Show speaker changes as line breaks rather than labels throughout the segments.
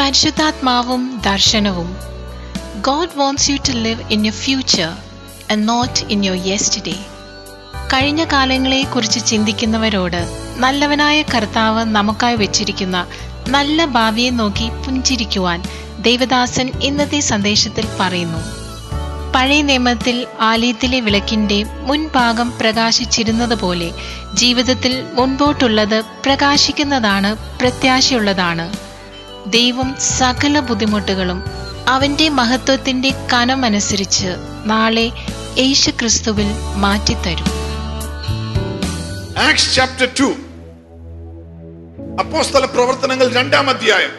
പരിശുദ്ധാത്മാവും ദർശനവും God wants you to live in your future and not in your yesterday കഴിഞ്ഞ കാലങ്ങളെക്കുറിച്ച് ചിന്തിക്കുന്നവരോട് നല്ലവനായ കർത്താവ് നമുക്കായി വെച്ചിരിക്കുന്ന നല്ല ഭാവിയെ നോക്കി പുഞ്ചിരിക്കുവാൻ ദേവദാസൻ ഇന്നത്തെ സന്ദേശത്തിൽ പറയുന്നു പഴയ നിയമത്തിൽ ആലയത്തിലെ വിളക്കിന്റെ മുൻഭാഗം പ്രകാശിച്ചിരുന്നത് പോലെ ജീവിതത്തിൽ മുൻപോട്ടുള്ളത് പ്രകാശിക്കുന്നതാണ് പ്രത്യാശയുള്ളതാണ് ദൈവം സകല ബുദ്ധിമുട്ടുകളും അവന്റെ മഹത്വത്തിന്റെ കനമനുസരിച്ച് നാളെ യേശു ക്രിസ്തുവിൽ മാറ്റിത്തരും
ആക്സ് ചാപ്റ്റർ ടു അപ്പോസ്തല പ്രവർത്തനങ്ങൾ രണ്ടാം അധ്യായം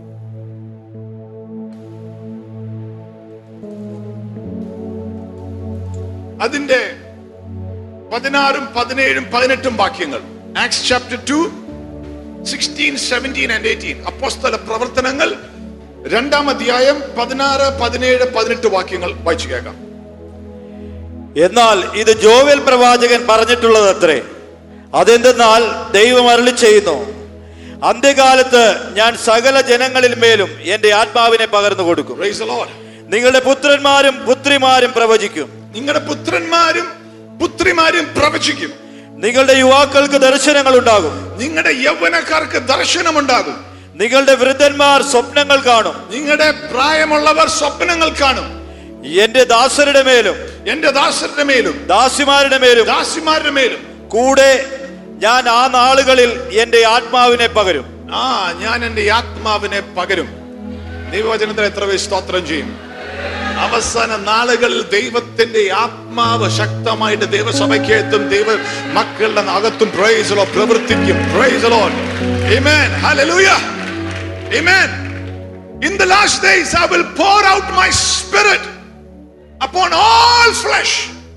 അതിന്റെ പതിനാറും പതിനേഴും പതിനെട്ടും വാക്യങ്ങൾ Acts chapter two sixteen seventeen and eighteen അപ്പോസ്തല പ്രവർത്തനങ്ങൾ രണ്ടാം അധ്യായം പതിനാറ് പതിനേഴ് പതിനെട്ട് വാക്യങ്ങൾ വായിച്ചു കേൾക്കാം
എന്നാൽ ഇത് ജോവൽ പ്രവാചകൻ പറഞ്ഞിട്ടുള്ളത് അത്രേ അതെന്തെന്നാൽ ദൈവം അരുളി ചെയ്യുന്നു അന്ത്യകാലത്ത് ഞാൻ സകല ജനങ്ങളിൽ മേലും എന്റെ ആത്മാവിനെ പകർന്നു കൊടുക്കും
Praise the Lord.
നിങ്ങളുടെ പുത്രന്മാരും പുത്രിമാരും പ്രവചിക്കും
നിങ്ങളുടെ പുത്രന്മാരും പുത്രിമാരും പ്രവചിക്കും
നിങ്ങളുടെ യുവാക്കൾക്ക് ദർശനങ്ങൾ ഉണ്ടാകും
നിങ്ങളുടെ യൗവനക്കാർക്ക് ദർശനമുണ്ടാകും
നിങ്ങളുടെ വൃദ്ധന്മാർ സ്വപ്നങ്ങൾ കാണും
നിങ്ങളുടെ പ്രായമുള്ളവർ സ്വപ്നങ്ങൾ കാണും
എന്റെ ദാസരുടെ മേലും
എന്റെ ദാസരുടെ മേലും
ദാസിമാരുടെ മേലും
ദാസിമാരുടെ മേലും
കൂടെ ഞാൻ ആ നാളുകളിൽ എന്റെ ആത്മാവിനെ പകരും
ആ ഞാൻ എന്റെ ആത്മാവിനെ പകരും ദൈവവചനത്തിൽ എത്ര പേര് സ്തോത്രം ചെയ്യും അവസാന നാളുകളിൽ ദൈവത്തിന്റെ ആത്മാവ് ശക്തമായിട്ട് ദൈവസഭയ്ക്ക് എത്തും ദൈവ മക്കളുടെ അകത്തും പ്രൈസലോ പ്രവർത്തിക്കും പ്രൈസലോ Amen. Hallelujah. Amen. In the last days I will pour out my spirit upon all flesh.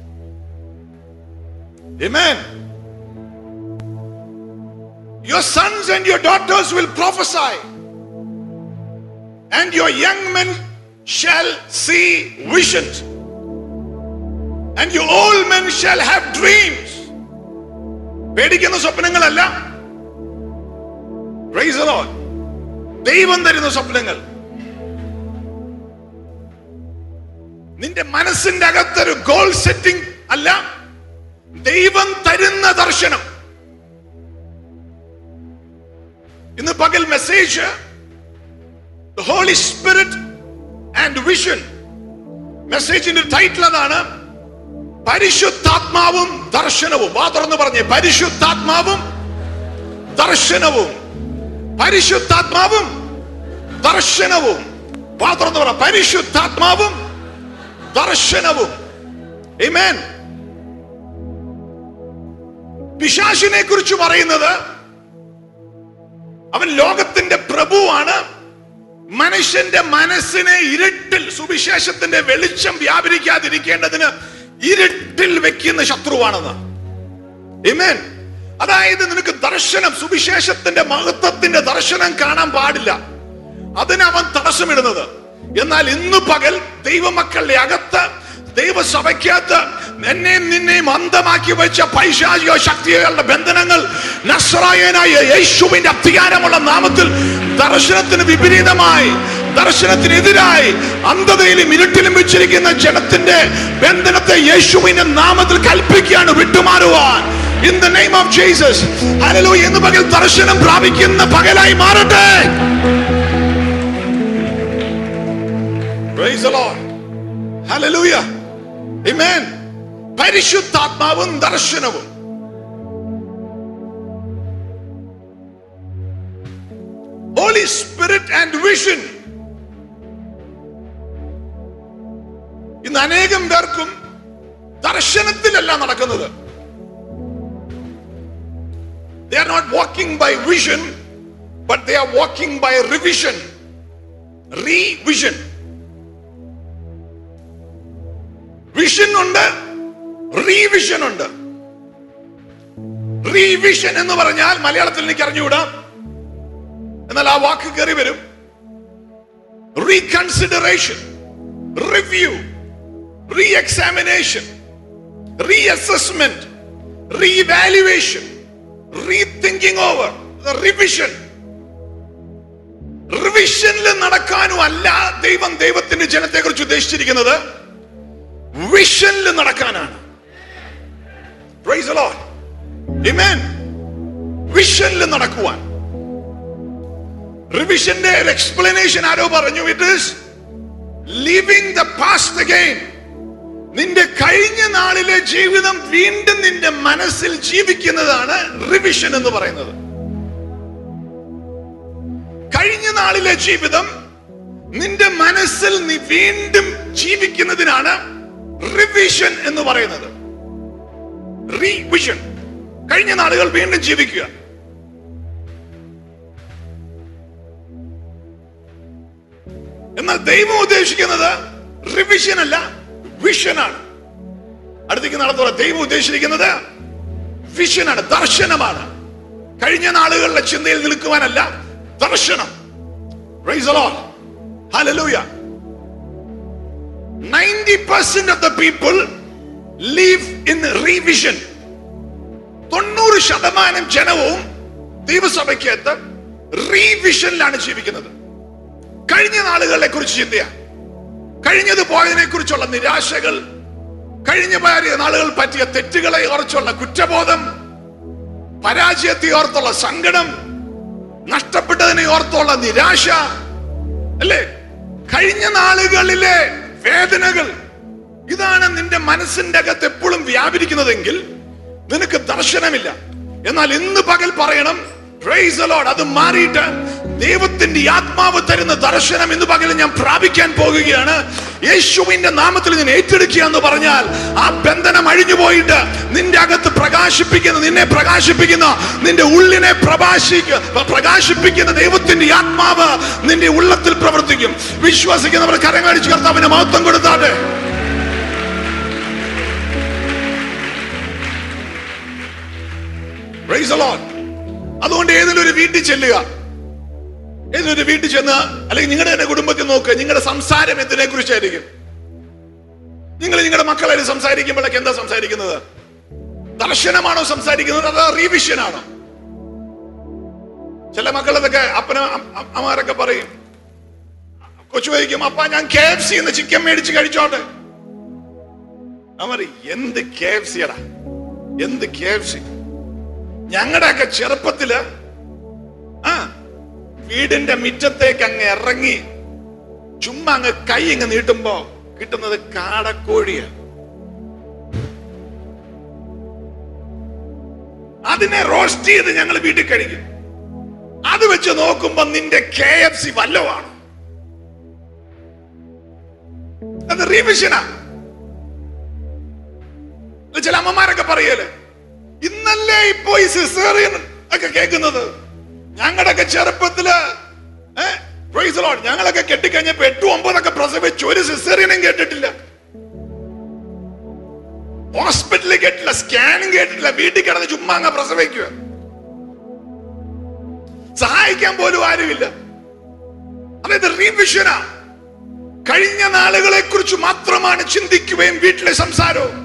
Amen. Your sons and your daughters will prophesy, and your young men shall see visions, and your old men shall have dreams. പേടിക്കുന്ന സ്വപ്നങ്ങളല്ല Praise the Lord. ദൈവം തരുന്ന സ്വപ്നങ്ങൾ നിന്റെ മനസ്സിന്റെ അകത്തൊരു goal setting അല്ല ദൈവം തരുന്ന ദർശനം ഇന്ന് പകൽ message Holy Spirit and vision മെസ്സേജിന്റെ ടൈറ്റിൽ അതാണ് പരിശുദ്ധാത്മാവും ദർശനവും വാ തുറന്ന് പറഞ്ഞേ പരിശുദ്ധാത്മാവും ദർശനവും പരിശുദ്ധാത്മാവും ദർശനവും വാ തുറന്ന് പറ പരിശുദ്ധാത്മാവും ദർശനവും Amen. പിശാശിനെ കുറിച്ച് പറയുന്നത് അവൻ ലോകത്തിന്റെ പ്രഭുവാണ് മനുഷ്യന്റെ മനസ്സിനെ ഇരുട്ടിൽ സുവിശേഷത്തിന്റെ വെളിച്ചം വ്യാപരിക്കാതിരിക്കേണ്ടതിന് ഇരുട്ടിൽ വെക്കുന്ന ശത്രുവാണെന്ന് Amen. അതായത് നിനക്ക് ദർശനം സുവിശേഷത്തിന്റെ മഹത്വത്തിന്റെ ദർശനം കാണാൻ പാടില്ല അതിന് അവൻ തടസ്സമിടുന്നത് എന്നാൽ ഇന്ന് പകൽ ദൈവമക്കളുടെ അകത്ത് ദൈവസഭയ്ക്കകത്ത് എന്നെയും നിന്നെയും അന്തമാക്കി വെച്ച പൈശാചിക ശക്തികളുടെ ബന്ധനങ്ങൾ നസ്രായനായ യേശുവിന്റെ അധികാരമുള്ള നാമത്തിൽ ദർശനത്തിന് വിപരീതമായി ദർശനത്തിനെതിരായി അന്ധതയിലും ഇരുട്ടിലും വെച്ചിരിക്കുന്ന ജനത്തിന്റെ ബന്ധനത്തെ യേശുവിന്റെ നാമത്തിൽ കൽപ്പിക്കുകയാണ് വിട്ടുമാറുവാൻ in the name of Jesus hallelujah ഇന്ന് പകൽ ദർശനം പ്രാപിക്കുന്ന പകലായി മാറട്ടെ Praise the Lord. Hallelujah. Amen. പരിശുദ്ധാത്മാവും ദർശനവും ഹോളി സ്പിരിറ്റ് ആൻഡ് വിഷൻ ഇന്ന് അനേകം പേർക്കും ദർശനത്തിലല്ല നടക്കുന്നത് They are not walking by vision, but they are walking by revision. Revision. Vision ഉണ്ട് റീവിഷൻ ഉണ്ട് റീവിഷൻ എന്ന് പറഞ്ഞാൽ മലയാളത്തിൽ എനിക്ക് അറിഞ്ഞുകൂടാ എന്നാൽ ആ വാക്ക് കയറി വരും reconsideration review re examination re assessment revaluation rethinking over revision റിവിഷനിൽ നടക്കാനും അല്ല ദൈവം ദൈവത്തിന്റെ ജനത്തെ കുറിച്ച് ഉദ്ദേശിച്ചിരിക്കുന്നത് വിഷനിൽ നടക്കാനാണ് Praise the Lord. Amen. വിഷനിൽ നടക്കുവാൻ റിവിഷന്റെ ഒരു എക്സ്പ്ലനേഷൻ ആരോ പറഞ്ഞു it is living the past again നിന്റെ കഴിഞ്ഞ നാളിലെ ജീവിതം വീണ്ടും നിന്റെ മനസ്സിൽ ജീവിക്കുന്നതാണ് റിവിഷൻ എന്ന് പറയുന്നത് കഴിഞ്ഞ നാളിലെ ജീവിതം നിന്റെ മനസ്സിൽ നീ വീണ്ടും ജീവിക്കുന്നതിനാണ് റിവിഷൻ എന്ന് പറയുന്നത് റീവിഷൻ കഴിഞ്ഞ നാളുകൾ വീണ്ടും ജീവിക്കുക എന്നാൽ ദൈവം ഉദ്ദേശിക്കുന്നത് റിവിഷൻ അല്ല വിഷനാണ് അടുത്തേക്ക് നടത്തുക ദൈവം ഉദ്ദേശിച്ചിരിക്കുന്നത് വിഷനാണ് ദർശനമാണ് കഴിഞ്ഞ നാളുകളിലെ ചിന്തയിൽ നിൽക്കുവാനല്ല ദർശനം Praise the Lord. Hallelujah. 90% of the people live in revision. തൊണ്ണൂറ് ശതമാനം ജനവും ദൈവസഭയ്ക്കകത്ത് റീവിഷനിലാണ് ജീവിക്കുന്നത് കഴിഞ്ഞ നാളുകളെ കുറിച്ച് ചിന്തയാ കഴിഞ്ഞത് പോയതിനെ കുറിച്ചുള്ള നിരാശകൾ കഴിഞ്ഞ പോയ നാളുകൾ പറ്റിയ തെറ്റുകളെ ഓർച്ചുള്ള കുറ്റബോധം പരാജയത്തെ ഓർത്തുള്ള സങ്കടം നഷ്ടപ്പെട്ടതിനെ ഓർത്തുള്ള നിരാശ അല്ലേ കഴിഞ്ഞ നാളുകളിലെ വേദനകൾ ഇതാണ് നിന്റെ മനസ്സിന്റെ അകത്ത് എപ്പോഴും വ്യാപരിക്കുന്നതെങ്കിൽ നിനക്ക് ദർശനമില്ല എന്നാൽ ഇന്ന് പകൽ പറയണം Praise the Lord. അത് മാറിയിട്ട് ദൈവത്തിന്റെ ആത്മാവ് തരുന്ന ദർശനം ഇന്ന് പകൽ ഞാൻ പ്രാപിക്കാൻ പോകുകയാണ് യേശുവിന്റെ നാമത്തിൽ ഞാൻ ഏറ്റെടുക്കുക എന്ന് പറഞ്ഞാൽ ആ ബന്ധനം അഴിഞ്ഞു പോയിട്ട് നിന്റെ അകത്ത് പ്രകാശിപ്പിക്കുന്ന നിന്നെ പ്രകാശിപ്പിക്കുന്ന നിന്റെ ഉള്ളിനെ പ്രകാശിക്ക പ്രകാശിപ്പിക്കുന്ന ദൈവത്തിന്റെ ആത്മാവ് നിന്റെ ഉള്ളത്തിൽ പ്രവർത്തിക്കും വിശ്വസിക്കുന്നവർ കരങ്ങടിച്ച് കർത്താവിന് മഹത്വം കൊടുത്താട്ടെ Praise the Lord. അതുകൊണ്ട് ഏതെങ്കിലും ഒരു വീട്ടിൽ ചെല്ലുക ഏതെങ്കിലും ഒരു വീട്ടിൽ ചെന്ന് അല്ലെങ്കിൽ നിങ്ങളുടെ തന്നെ കുടുംബത്തിൽ നോക്കുക നിങ്ങളുടെ സംസാരം എന്തിനെ കുറിച്ചായിരിക്കും നിങ്ങൾ നിങ്ങളുടെ മക്കളായിട്ട് സംസാരിക്കുമ്പോഴൊക്കെ എന്താ സംസാരിക്കുന്നത് ദർശനമാണോ സംസാരിക്കുന്നത് അതോ റീവിഷൻ ആണോ ചില മക്കളതൊക്കെ അപ്പന അമ്മമാരൊക്കെ പറയും കൊച്ചു ചോദിക്കും അപ്പ ഞാൻ കെ എഫ് സി എന്ന് ചിക്കൻ മേടിച്ച് കഴിച്ചോട്ടെ അവർ എന്ത് കെ എഫ് സിയടാ എന്ത് കെ എഫ് സി ഞങ്ങളുടെയൊക്കെ ചെറുപ്പത്തില് ആ വീടിന്റെ മുറ്റത്തേക്ക് അങ്ങ് ഇറങ്ങി ചുമ്മാ അങ്ങ് കൈ അങ്ങ് നീട്ടുമ്പോ കിട്ടുന്നത് കാടക്കോഴിയാണ് അതിനെ റോസ്റ്റ് ചെയ്ത് ഞങ്ങൾ വീട്ടിൽ കഴിക്കും അത് വെച്ച് നോക്കുമ്പോ നിന്റെ കെ എഫ് സി വല്ലവാണ് അത് റിവിഷനാ ചില അമ്മമാരൊക്കെ പറയല് ഇന്നല്ലേ ഇപ്പോ ഈ സിസേറിയൻ ഒക്കെ കേൾക്കുന്നത് ഞങ്ങളുടെയൊക്കെ ചെറുപ്പത്തില് ഏഹ് Praise the Lord. ഞങ്ങളൊക്കെ കെട്ടിക്കഴിഞ്ഞപ്പോ എട്ടും ഒമ്പതൊക്കെ പ്രസവിച്ചു ഒരു സിസേറിയനും കേട്ടിട്ടില്ല ഹോസ്പിറ്റലിൽ കേട്ടില്ല സ്കാനും കേട്ടിട്ടില്ല വീട്ടിൽ കിടന്ന് ചുമ്മാ അങ്ങ് പ്രസവിക്കുക സഹായിക്കാൻ പോലും ആരുമില്ല അതായത് റീവിഷനാ കഴിഞ്ഞ നാളുകളെ കുറിച്ച് മാത്രമാണ് ചിന്തിക്കുകയും വീട്ടിലെ സംസാരവും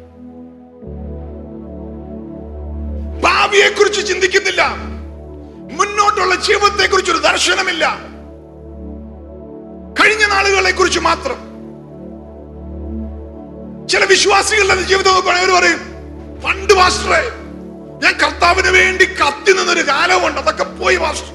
ഭാവിയെ കുറിച്ച് ചിന്തിക്കുന്നില്ല മുന്നോട്ടുള്ള ജീവിതത്തെ കുറിച്ച് ഒരു ദർശനമില്ല കഴിഞ്ഞ നാളുകളെ കുറിച്ച് മാത്രം ചില വിശ്വാസികളുടെ ജീവിതം നോക്കുകയാണെങ്കിൽ അവർ പറയും പണ്ട് മാസ്റ്ററെ ഞാൻ കർത്താവിന് വേണ്ടി കത്തി നിന്നൊരു കാലമുണ്ട് അതൊക്കെ പോയി മാസ്റ്റർ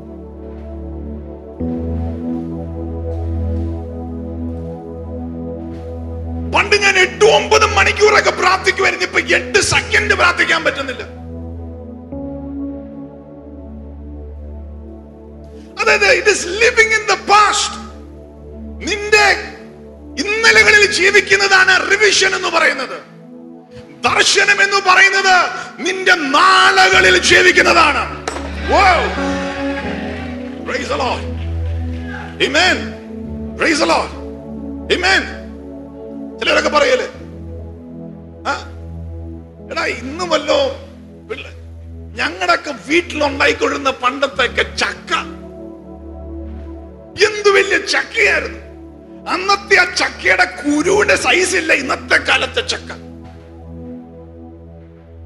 പണ്ട് ഞാൻ എട്ട് ഒമ്പത് മണിക്കൂറൊക്കെ പ്രാർത്ഥിക്കുമായിരുന്നു ഇപ്പൊ എട്ട് സെക്കൻഡ് പ്രാർത്ഥിക്കാൻ പറ്റുന്നില്ല അതായത് it is living in the past നിന്റെ ഇന്നലകളിൽ ജീവിക്കുന്നതാണ് റിവിഷൻ എന്ന് പറയുന്നത് ദർശനം എന്ന് പറയുന്നത് നിന്റെ നാളകളിൽ ജീവിക്കുന്നതാണ് Wow. Praise the Lord. Amen. Praise the Lord. Amen. ചിലരൊക്കെ പറയല് ആ? എടാ ഇന്ന് വല്ലോ പിള്ള- ഞങ്ങളുടെയൊക്കെ വീട്ടിലുണ്ടായിക്കൊണ്ടിരുന്ന പണ്ടത്തെയൊക്കെ ചക്ക എന്ത് വലിയ ചക്കയായിരുന്നു അന്നത്തെ ആ ചക്കയുടെ കുരുവിന്റെ സൈസ് ഇല്ല ഇന്നത്തെ കാലത്തെ ചക്ക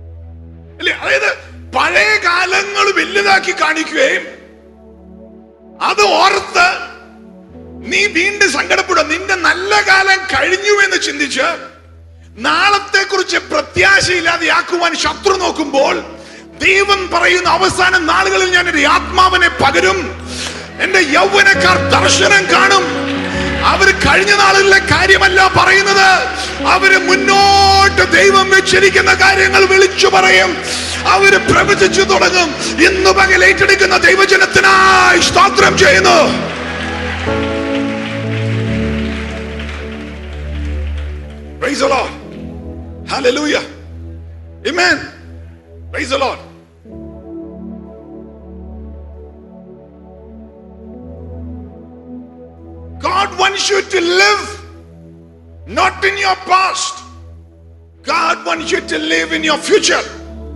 അല്ലേ അതായത് പഴയ കാലങ്ങൾ വലുതാക്കി കാണിക്കുകയും അത് ഓർത്ത് നീ വീണ്ടും സങ്കടപ്പെടുക നിന്റെ നല്ല കാലം കഴിഞ്ഞു എന്ന് ചിന്തിച്ച് നാളത്തെ കുറിച്ച് പ്രത്യാശയില്ലാതെയാക്കുവാൻ ശത്രു നോക്കുമ്പോൾ ദൈവം പറയുന്ന അവസാന നാളുകളിൽ ഞാൻ ഒരു ആത്മാവിനെ പകരും എന്റെ യൗവനക്കാർ ദർശനം കാണും അവര് കഴിഞ്ഞ നാളുകളിലെ കാര്യമല്ല പറയുന്നത് അവര് മുന്നോട്ട് ദൈവം വെച്ചിരിക്കുന്ന കാര്യങ്ങൾ വിളിച്ചു പറയും അവര് പ്രവചിച്ചു തുടങ്ങും ഇന്ന് പകൽ ഏറ്റെടുക്കുന്ന ദൈവജനത്തിനായി സ്തോത്രം ചെയ്യുന്നു Praise the Lord. Hallelujah. Amen. Praise the Lord. God wants you to live not in your past. God wants you to live in your future.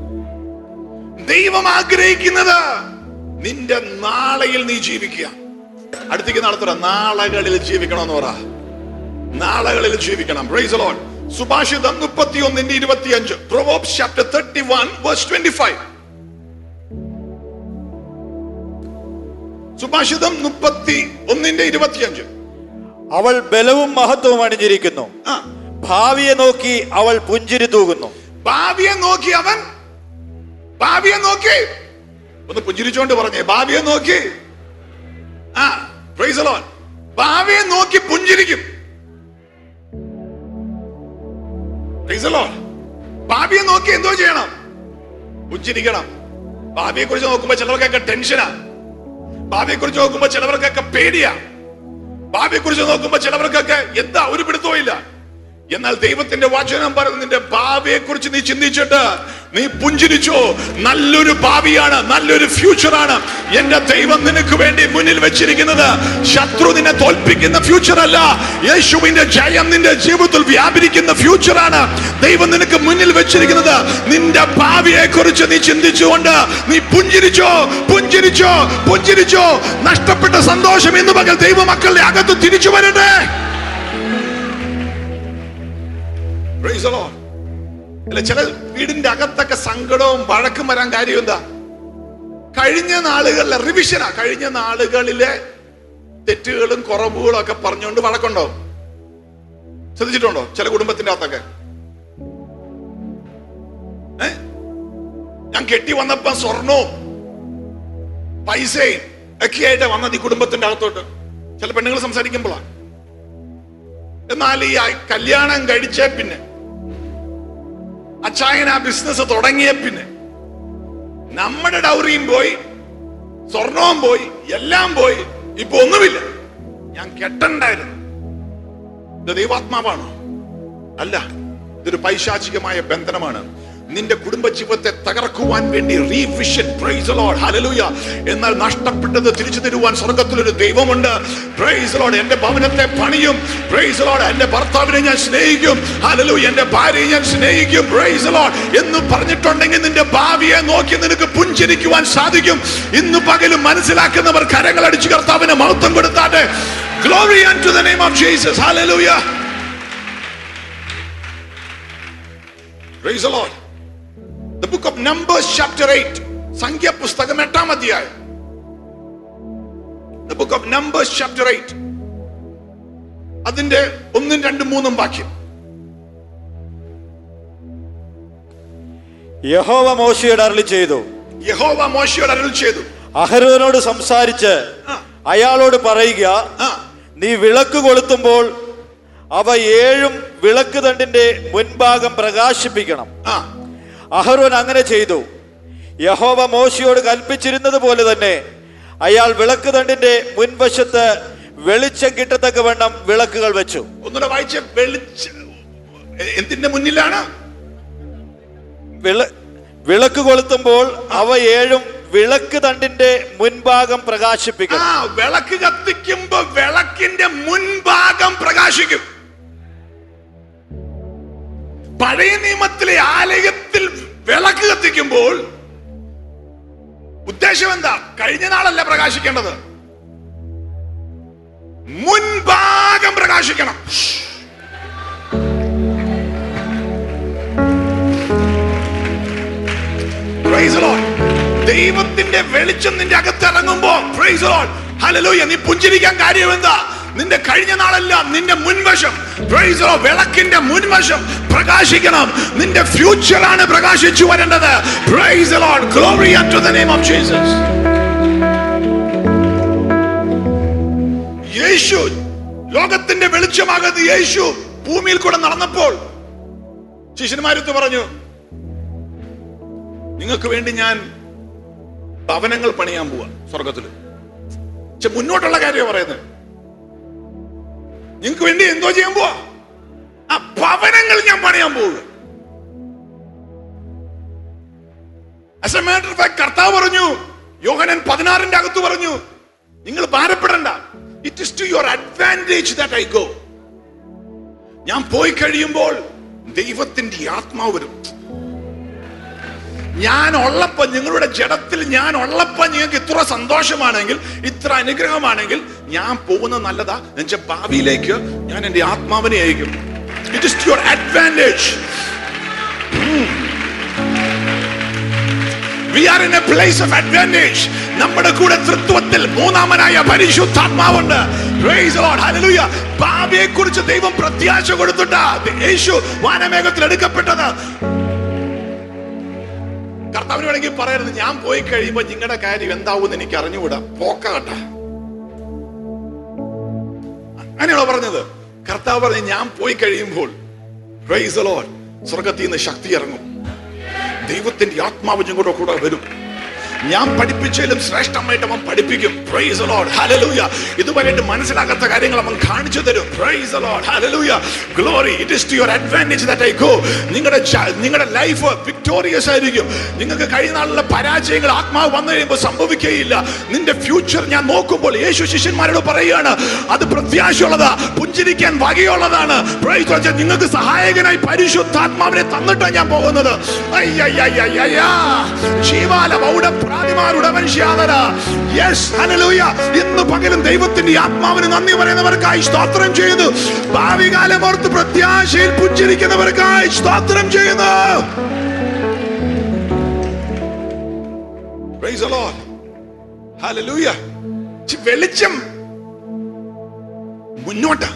ദൈവം ആഗ്രഹിക്കുന്നത് നിന്റെ നാളെയിൽ നീ ജീവിക്കുക അടുത്തേക്ക് നാളെ നാളകളിൽ ജീവിക്കണമെന്ന് പറ നാളകളിൽ ജീവിക്കണം പ്രൈസ് ലോഡ് സുഭാഷിതം മുപ്പത്തി ഒന്നിന്റെ ഇരുപത്തി അഞ്ച് Proverbs chapter thirty one verse twenty five സുഭാഷിതം മുപ്പത്തി ഒന്നിന്റെ ഇരുപത്തി അഞ്ച്
അവൾ ബലവും മഹത്വവും അണിഞ്ഞിരിക്കുന്നു
ആ
ഭാവിയെ നോക്കി അവൾ പുഞ്ചിരി തൂകുന്നു
ഭാവിയെ നോക്കി അവൻ ഭാവിയെ നോക്കി ഒന്ന് പുഞ്ചിരിച്ചോണ്ട് പറഞ്ഞേ ഭാവിയെ നോക്കി ആ പ്രൈസ് ലോഡ് ഭാവിയെ നോക്കി പുഞ്ചിരിക്കും പ്രൈസ് ലോഡ് ഭാവിയെ നോക്കി എന്തോ ചെയ്യണം പുഞ്ചിരിക്കണം ഭാവിയെ കുറിച്ച് നോക്കുമ്പോ ചിലവർക്കൊക്കെ ടെൻഷനാ ഭാവിയെ കുറിച്ച് നോക്കുമ്പോ ചിലവർക്കൊക്കെ പേടിയാ ഭാവിയെ കുറിച്ച് നോക്കുമ്പോ ചിലവർക്കൊക്കെ എന്താ ഒരു പിടുത്തവും ഇല്ല എന്നാൽ ദൈവത്തിന്റെ വചനം പറയുന്നത് നിന്റെ ഭാവിയെ കുറിച്ച് നീ ചിന്തിച്ചിട്ട് നീ പുഞ്ചിരിച്ചോ നല്ലൊരു ഭാവിയാണ് നല്ലൊരു ഫ്യൂച്ചറാണ് എന്റെ ദൈവം നിനക്ക് വേണ്ടി മുന്നിൽ വെച്ചിരിക്കുന്നത് ശത്രു നിന്നെ തോൽപ്പിക്കുന്ന ഫ്യൂച്ചർ അല്ല യേശുവിന്റെ ജയം നിന്റെ ജീവിതത്തിൽ വ്യാപരിക്കുന്ന ഫ്യൂച്ചറാണ് ദൈവം നിനക്ക് മുന്നിൽ വെച്ചിരിക്കുന്നത് നിന്റെ ഭാവിയെ കുറിച്ച് നീ ചിന്തിച്ചുകൊണ്ട് നീ പുഞ്ചിരിച്ചോ പുഞ്ചിരിച്ചോ പുഞ്ചിരിച്ചോ നഷ്ടപ്പെട്ട സന്തോഷം ഇന്ന് പകൽ ദൈവമക്കളുടെ അകത്ത് തിരിച്ചു വരട്ടെ Praise the Lord. അല്ല ചില വീടിന്റെ അകത്തൊക്കെ സങ്കടവും വഴക്കും വരാൻ കാര്യം എന്താ കഴിഞ്ഞ നാളുകളിലെ റിവിഷനാ കഴിഞ്ഞ നാളുകളിലെ തെറ്റുകളും കുറവുകളും ഒക്കെ പറഞ്ഞുകൊണ്ട് വഴക്കുണ്ടോ ശ്രദ്ധിച്ചിട്ടുണ്ടോ ചില കുടുംബത്തിന്റെ അകത്തൊക്കെ ഏ? ഞാൻ കെട്ടി വന്നപ്പോ സ്വർണവും പൈസയും ഒക്കെ ആയിട്ട് വന്നത് ഈ കുടുംബത്തിന്റെ അകത്തോട്ട് ചില പെണ്ണുങ്ങൾ സംസാരിക്കുമ്പോഴാണ് എന്നാൽ ഈ ആ- കല്യാണം കഴിച്ച പിന്നെ അച്ചായൻ ആ ബിസിനസ് തുടങ്ങിയ പിന്നെ നമ്മുടെ ഡൗറിയും പോയി സ്വർണവും പോയി എല്ലാം പോയി ഇപ്പൊ ഒന്നുമില്ല ഞാൻ കെട്ടണ്ടായിരുന്നു ഇത് ദൈവാത്മാവാണോ അല്ല ഇതൊരു പൈശാചികമായ ബന്ധനമാണ് നിന്റെ കുടുംബ ജീവിതത്തെ തകർക്കുവാൻ വേണ്ടി റീവിഷൻ പ്രൈസ് ലോഡ് ഹല്ലേലൂയ എന്നാൽ നഷ്ടപ്പെട്ടത് തിരിച്ചു തരുവാൻ സ്വർഗത്തിലൊരു ദൈവമുണ്ട് പ്രൈസ് ലോഡ് എന്റെ ഭവനത്തെ പണിയും പ്രൈസ് ലോഡ് എന്റെ ഭർത്താവിനെ ഞാൻ സ്നേഹിക്കും ഹല്ലേലൂയ എന്റെ ഭാര്യയെ ഞാൻ സ്നേഹിക്കും പ്രൈസ് ലോഡ് എന്ന് പറഞ്ഞിട്ടുണ്ടെങ്കിൽ നിന്റെ ഭാവിയെ നോക്കി നിനക്ക് പുഞ്ചിരിക്കുവാൻ സാധിക്കും ഇന്ന് പകലും മനസ്സിലാക്കുന്നവർ കരങ്ങൾ അടിച്ചു കർത്താവിന് മഹത്വം കൊടുത്താട്ടെ glory to the name of Jesus hallelujah Praise the Lord. The book of Numbers, chapter 8. സംഖ്യ പുസ്തകം എട്ടാം അധ്യായം The book of Numbers, chapter 8. അതിന്റെ ഒന്നും രണ്ടും മൂന്നും വാക്യം
യഹോവ മോശയോട് അരളി ചെയ്തു
യഹോവ മോശയോട് അരുൾ ചെയ്തു
അഹരോനോട് സംസാരിച്ച്
ആ.
അയാളോട് പറയുക
ആ
നീ വിളക്ക് കൊളുത്തുമ്പോൾ അവ ഏഴും വിളക്ക് തണ്ടിന്റെ മുൻഭാഗം പ്രകാശിപ്പിക്കണം
ആ
അഹരോൻ അങ്ങനെ ചെയ്തു യഹോവ മോശയോട് കൽപ്പിച്ചിരുന്നത് പോലെ തന്നെ അയാൾ വിളക്ക് തണ്ടിന്റെ മുൻവശത്ത് വെളിച്ചം കിട്ടത്തക്കവണ്ണം വിളക്കുകൾ വെച്ചു
ഒന്നുകൂടെ വായിച്ച വെളിച്ച എ- എന്തിന്റെ മുന്നിലാണ്
വിള വിളക്ക് കൊളുത്തുമ്പോൾ അവ ഏഴും വിളക്ക് തണ്ടിന്റെ മുൻഭാഗം
ആ
പ്രകാശിപ്പിക്കണം
വിളക്ക് കത്തിക്കുമ്പോ വിളക്കിന്റെ മുൻഭാഗം പ്രകാശിക്കും പഴയ നിയമത്തിലെ ആലയത്തിൽ വിളക്ക് കത്തിക്കുമ്പോൾ ഉദ്ദേശം എന്താ കഴിഞ്ഞ നാളല്ല പ്രകാശിക്കേണ്ടത് മുൻഭാഗം പ്രകാശിക്കണം Praise the Lord. ദൈവത്തിന്റെ വെളിച്ചം നിന്റെ അകത്ത് ഇറങ്ങുമ്പോ praise the Lord, ഹല്ലേലൂയ നീ പുഞ്ചിരിക്കാൻ കാര്യം എന്താ നിന്റെ കഴിഞ്ഞ നാളല്ല നിന്റെ മുൻവശം Praise the Lord. വിളക്കിന്റെ മുൻവശം പ്രകാശിക്കണം നിന്റെ ഫ്യൂച്ചറാണ് പ്രകാശിച്ചു വരേണ്ടത് Praise the Lord. Glory unto the name of Jesus. യേശു ലോകത്തിന്റെ വെളിച്ചമാകുന്ന യേശു ഭൂമിയിൽ കൂടെ നടന്നപ്പോൾ ശിഷ്യന്മാരത്ത് പറഞ്ഞു നിങ്ങൾക്ക് വേണ്ടി ഞാൻ ഭവനങ്ങൾ പണിയാൻ പോവാ സ്വർഗത്തില് പക്ഷെ മുന്നോട്ടുള്ള കാര്യമാണ് പറയുന്നത് നിങ്ങൾക്ക് വേണ്ടി എന്തോ ചെയ്യാൻ പോവാ ആ ഭവനങ്ങൾ ഞാൻ പണിയാൻ പോവുക As a matter of fact, കർത്താവ് പറഞ്ഞു യോഹനൻ പതിനാറിന്റെ അകത്ത് പറഞ്ഞു നിങ്ങൾ ഭാരപ്പെടണ്ട it is to your advantage that I go ഞാൻ പോയി കഴിയുമ്പോൾ ദൈവത്തിന്റെ ആത്മാവ് വരും ഞാൻ ഉള്ളപ്പോ നിങ്ങളുടെ ജഡത്തിൽ ഞാൻ ഉള്ളപ്പോ നിങ്ങൾക്ക് ഇത്ര സന്തോഷമാണെങ്കിൽ ഇത്ര അനുഗ്രഹമാണെങ്കിൽ ഞാൻ പോകുന്ന നല്ലതാ എന്നുവെച്ചാൽ ഭാവിയിലേക്ക് ഞാൻ എന്റെ ആത്മാവിനെ അയക്കും it is your advantage we are in a place of advantage നമ്മുടെ കൂടെ തൃത്വത്തിൽ മൂന്നാമനായ പരിശുദ്ധാത്മാവുണ്ട് Praise the Lord. Hallelujah. ഭാവിയെ കുറിച്ച് ദൈവം പ്രത്യാശ കൊടുത്തിട്ടാ യേശു വാനമേഘത്തിൽ എടുക്കപ്പെട്ടത് കർത്താവിന് വേണമെങ്കിൽ പറയരുത് ഞാൻ പോയി കഴിയുമ്പോ നിങ്ങളുടെ കാര്യം എന്താവും എനിക്ക് അറിഞ്ഞുകൂടാ പോക്കട്ടെ അങ്ങനെയാണോ പറഞ്ഞത് കർത്താവ് പറഞ്ഞു ഞാൻ പോയി കഴിയുമ്പോൾ Praise the Lord. സ്വർഗത്തിൽ നിന്ന് ശക്തി ഇറങ്ങും ദൈവത്തിന്റെ ആത്മാവ് ഞങ്ങളുടെ കൂടെ വരും ഞാൻ പഠിപ്പിച്ചാലും ശ്രേഷ്ഠമായിട്ട് അവൻ പഠിപ്പിക്കും പ്രൈസ് ലോഡ് ഹല്ലേലൂയ ഇതുവരെയായിട്ട് മനസ്സിലാകാത്ത കാര്യങ്ങൾ അവൻ കാണിച്ചു തരും praise Lord hallelujah glory it is to your advantage that I go നിങ്ങളുടെ ജ- നിങ്ങളുടെ ലൈഫ് വിക്ടോറിയസ് ആയിരിക്കും നിങ്ങൾക്ക് കഴിഞ്ഞ നാളിലെ പരാജയങ്ങൾ ആത്മാവ് വന്നു കഴിയുമ്പോൾ സംഭവിക്കുകയില്ല നിന്റെ ഫ്യൂച്ചർ ഞാൻ നോക്കുമ്പോൾ യേശു ശിഷ്യന്മാരോട് പറയുകയാണ് അത് പ്രത്യാശയുള്ളതാ പുഞ്ചിരിക്കാൻ വകയുള്ളതാണ് Praise the Lord. നിങ്ങൾക്ക് സഹായകനായി പരിശുദ്ധാത്മാവിനെ തന്നിട്ടാണ് ഞാൻ പോകുന്നത് അയ്യയ്യയ്യയ്യയ്യാ. ജീവാല ബൗഡ പ്രാതിമാരുടെ മനുഷ്യാതര യെസ് ഹല്ലേലൂയ ഇന്ന് പകലും ദൈവത്തിന്റെ ആത്മാവിന് നന്ദി പറയുന്നവർക്കായി സ്തോത്രം ചെയ്യുന്നു ഭാവി കാലം ഓർത്ത് പ്രത്യാശയിൽ പുഞ്ചിരിക്കുന്നവർക്കായി സ്തോത്രം ചെയ്യുന്നു Praise the Lord. Hallelujah. ചി- വെളിച്ചം മുന്നോട്ട്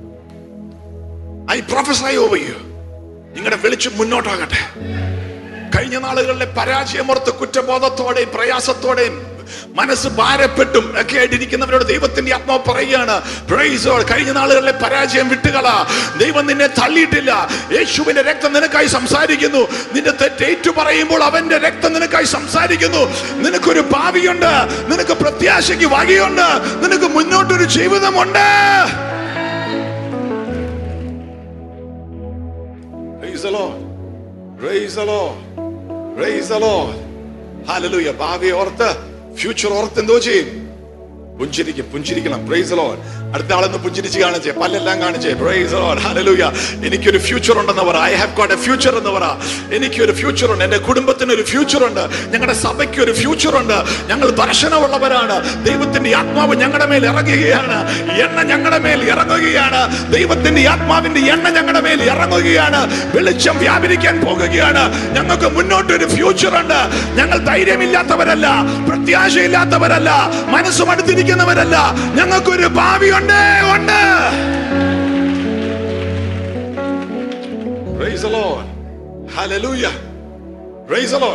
ഐ പ്രൊഫസൈ ഓവർ യു നിങ്ങളുടെ വെളിച്ചം മുന്നോട്ടാകട്ടെ കഴിഞ്ഞ നാളുകളിലെ പരാജയമോർത്ത് കുറ്റബോധത്തോടെയും പ്രയാസത്തോടെയും മനസ്സ് ഭാരപ്പെട്ടും ഒക്കെ ആയിട്ടിരിക്കുന്നവരോട് ദൈവത്തിന്റെ ആത്മാവ് പറയുകയാണ് Praise the Lord. കഴിഞ്ഞ നാളുകളിലെ പരാജയം വിട്ടുകള ദൈവം നിന്നെ തള്ളിയിട്ടില്ല യേശുവിന്റെ രക്തം നിനക്കായി സംസാരിക്കുന്നു നിന്റെ തെറ്റേറ്റു പറയുമ്പോൾ അവന്റെ രക്തം നിനക്കായി സംസാരിക്കുന്നു നിനക്കൊരു ഭാവിയുണ്ട് നിനക്ക് പ്രത്യാശയ്ക്ക് വകയുണ്ട് നിനക്ക് മുന്നോട്ടൊരു ജീവിതമുണ്ട് Praise the Lord. Praise the Lord. Praise the Lord. Hallelujah. ഭാവി ഓർത്ത് ഫ്യൂച്ചർ ഓർത്ത് എന്തോ ചെയ്യും പുഞ്ചിരിക്കും പുഞ്ചിരിക്കണം പ്രൈസ് ലോഡ് അടുത്ത ആളെന്ന് പുഞ്ചിരിച്ച് കാണിച്ചേ പല്ലെല്ലാം കാണിച്ചേ പ്രൈസ് ലോഡ് ഹല്ലേലൂയ എനിക്കൊരു ഫ്യൂച്ചർ ഉണ്ടെന്ന് പറ I have got a future എന്ന് പറ എനിക്കൊരു ഫ്യൂച്ചർ ഉണ്ട് എന്റെ കുടുംബത്തിന് ഒരു ഫ്യൂച്ചർ ഉണ്ട് ഞങ്ങളുടെ സഭയ്ക്ക് ഒരു ഫ്യൂച്ചർ ഉണ്ട് ഞങ്ങൾ ദർശനമുള്ളവരാണ് ദൈവത്തിന്റെ ആത്മാവ് ഞങ്ങളുടെ മേൽ ഇറങ്ങുകയാണ് എണ്ണ ഞങ്ങളുടെ മേൽ ഇറങ്ങുകയാണ് ദൈവത്തിന്റെ ആത്മാവിന്റെ എണ്ണ ഞങ്ങളുടെ മേൽ ഇറങ്ങുകയാണ് വെളിച്ചം വ്യാപരിക്കാൻ പോകുകയാണ് ഞങ്ങൾക്ക് മുന്നോട്ട് ഒരു ഫ്യൂച്ചർ ഉണ്ട് ഞങ്ങൾ ധൈര്യമില്ലാത്തവരല്ല പ്രത്യാശയില്ലാത്തവരല്ല മനസ്സ് മടുത്തിരിക്കുന്നവരല്ല ഞങ്ങൾക്കൊരു ഭാവിയുണ്ട് ഉണ്ട് Praise the Lord. Hallelujah. Praise the Lord.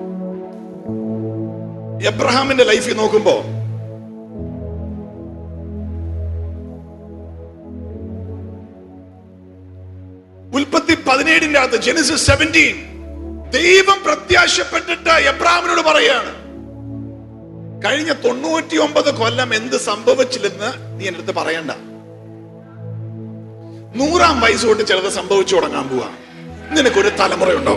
എബ്രഹാമിന്റെ ലൈഫിൽ നോക്കുമ്പോ ഉൽപ്പത്തി പതിനേഴിന്റെ അകത്ത് ജെനിസിസ് സെവൻറ്റീൻ ദൈവം പ്രത്യാശപ്പെട്ടിട്ട് എബ്രാഹിമിനോട് പറയാണ് കഴിഞ്ഞ തൊണ്ണൂറ്റി ഒമ്പത് കൊല്ലം എന്ത് സംഭവിച്ചില്ലെന്ന് നീ എൻ്റെ അടുത്ത് പറയണ്ട നൂറാം വയസ്സ് തൊട്ട് ചിലത് സംഭവിച്ചു തുടങ്ങാൻ പോവാ നിനക്കൊരു തലമുറയുണ്ടോ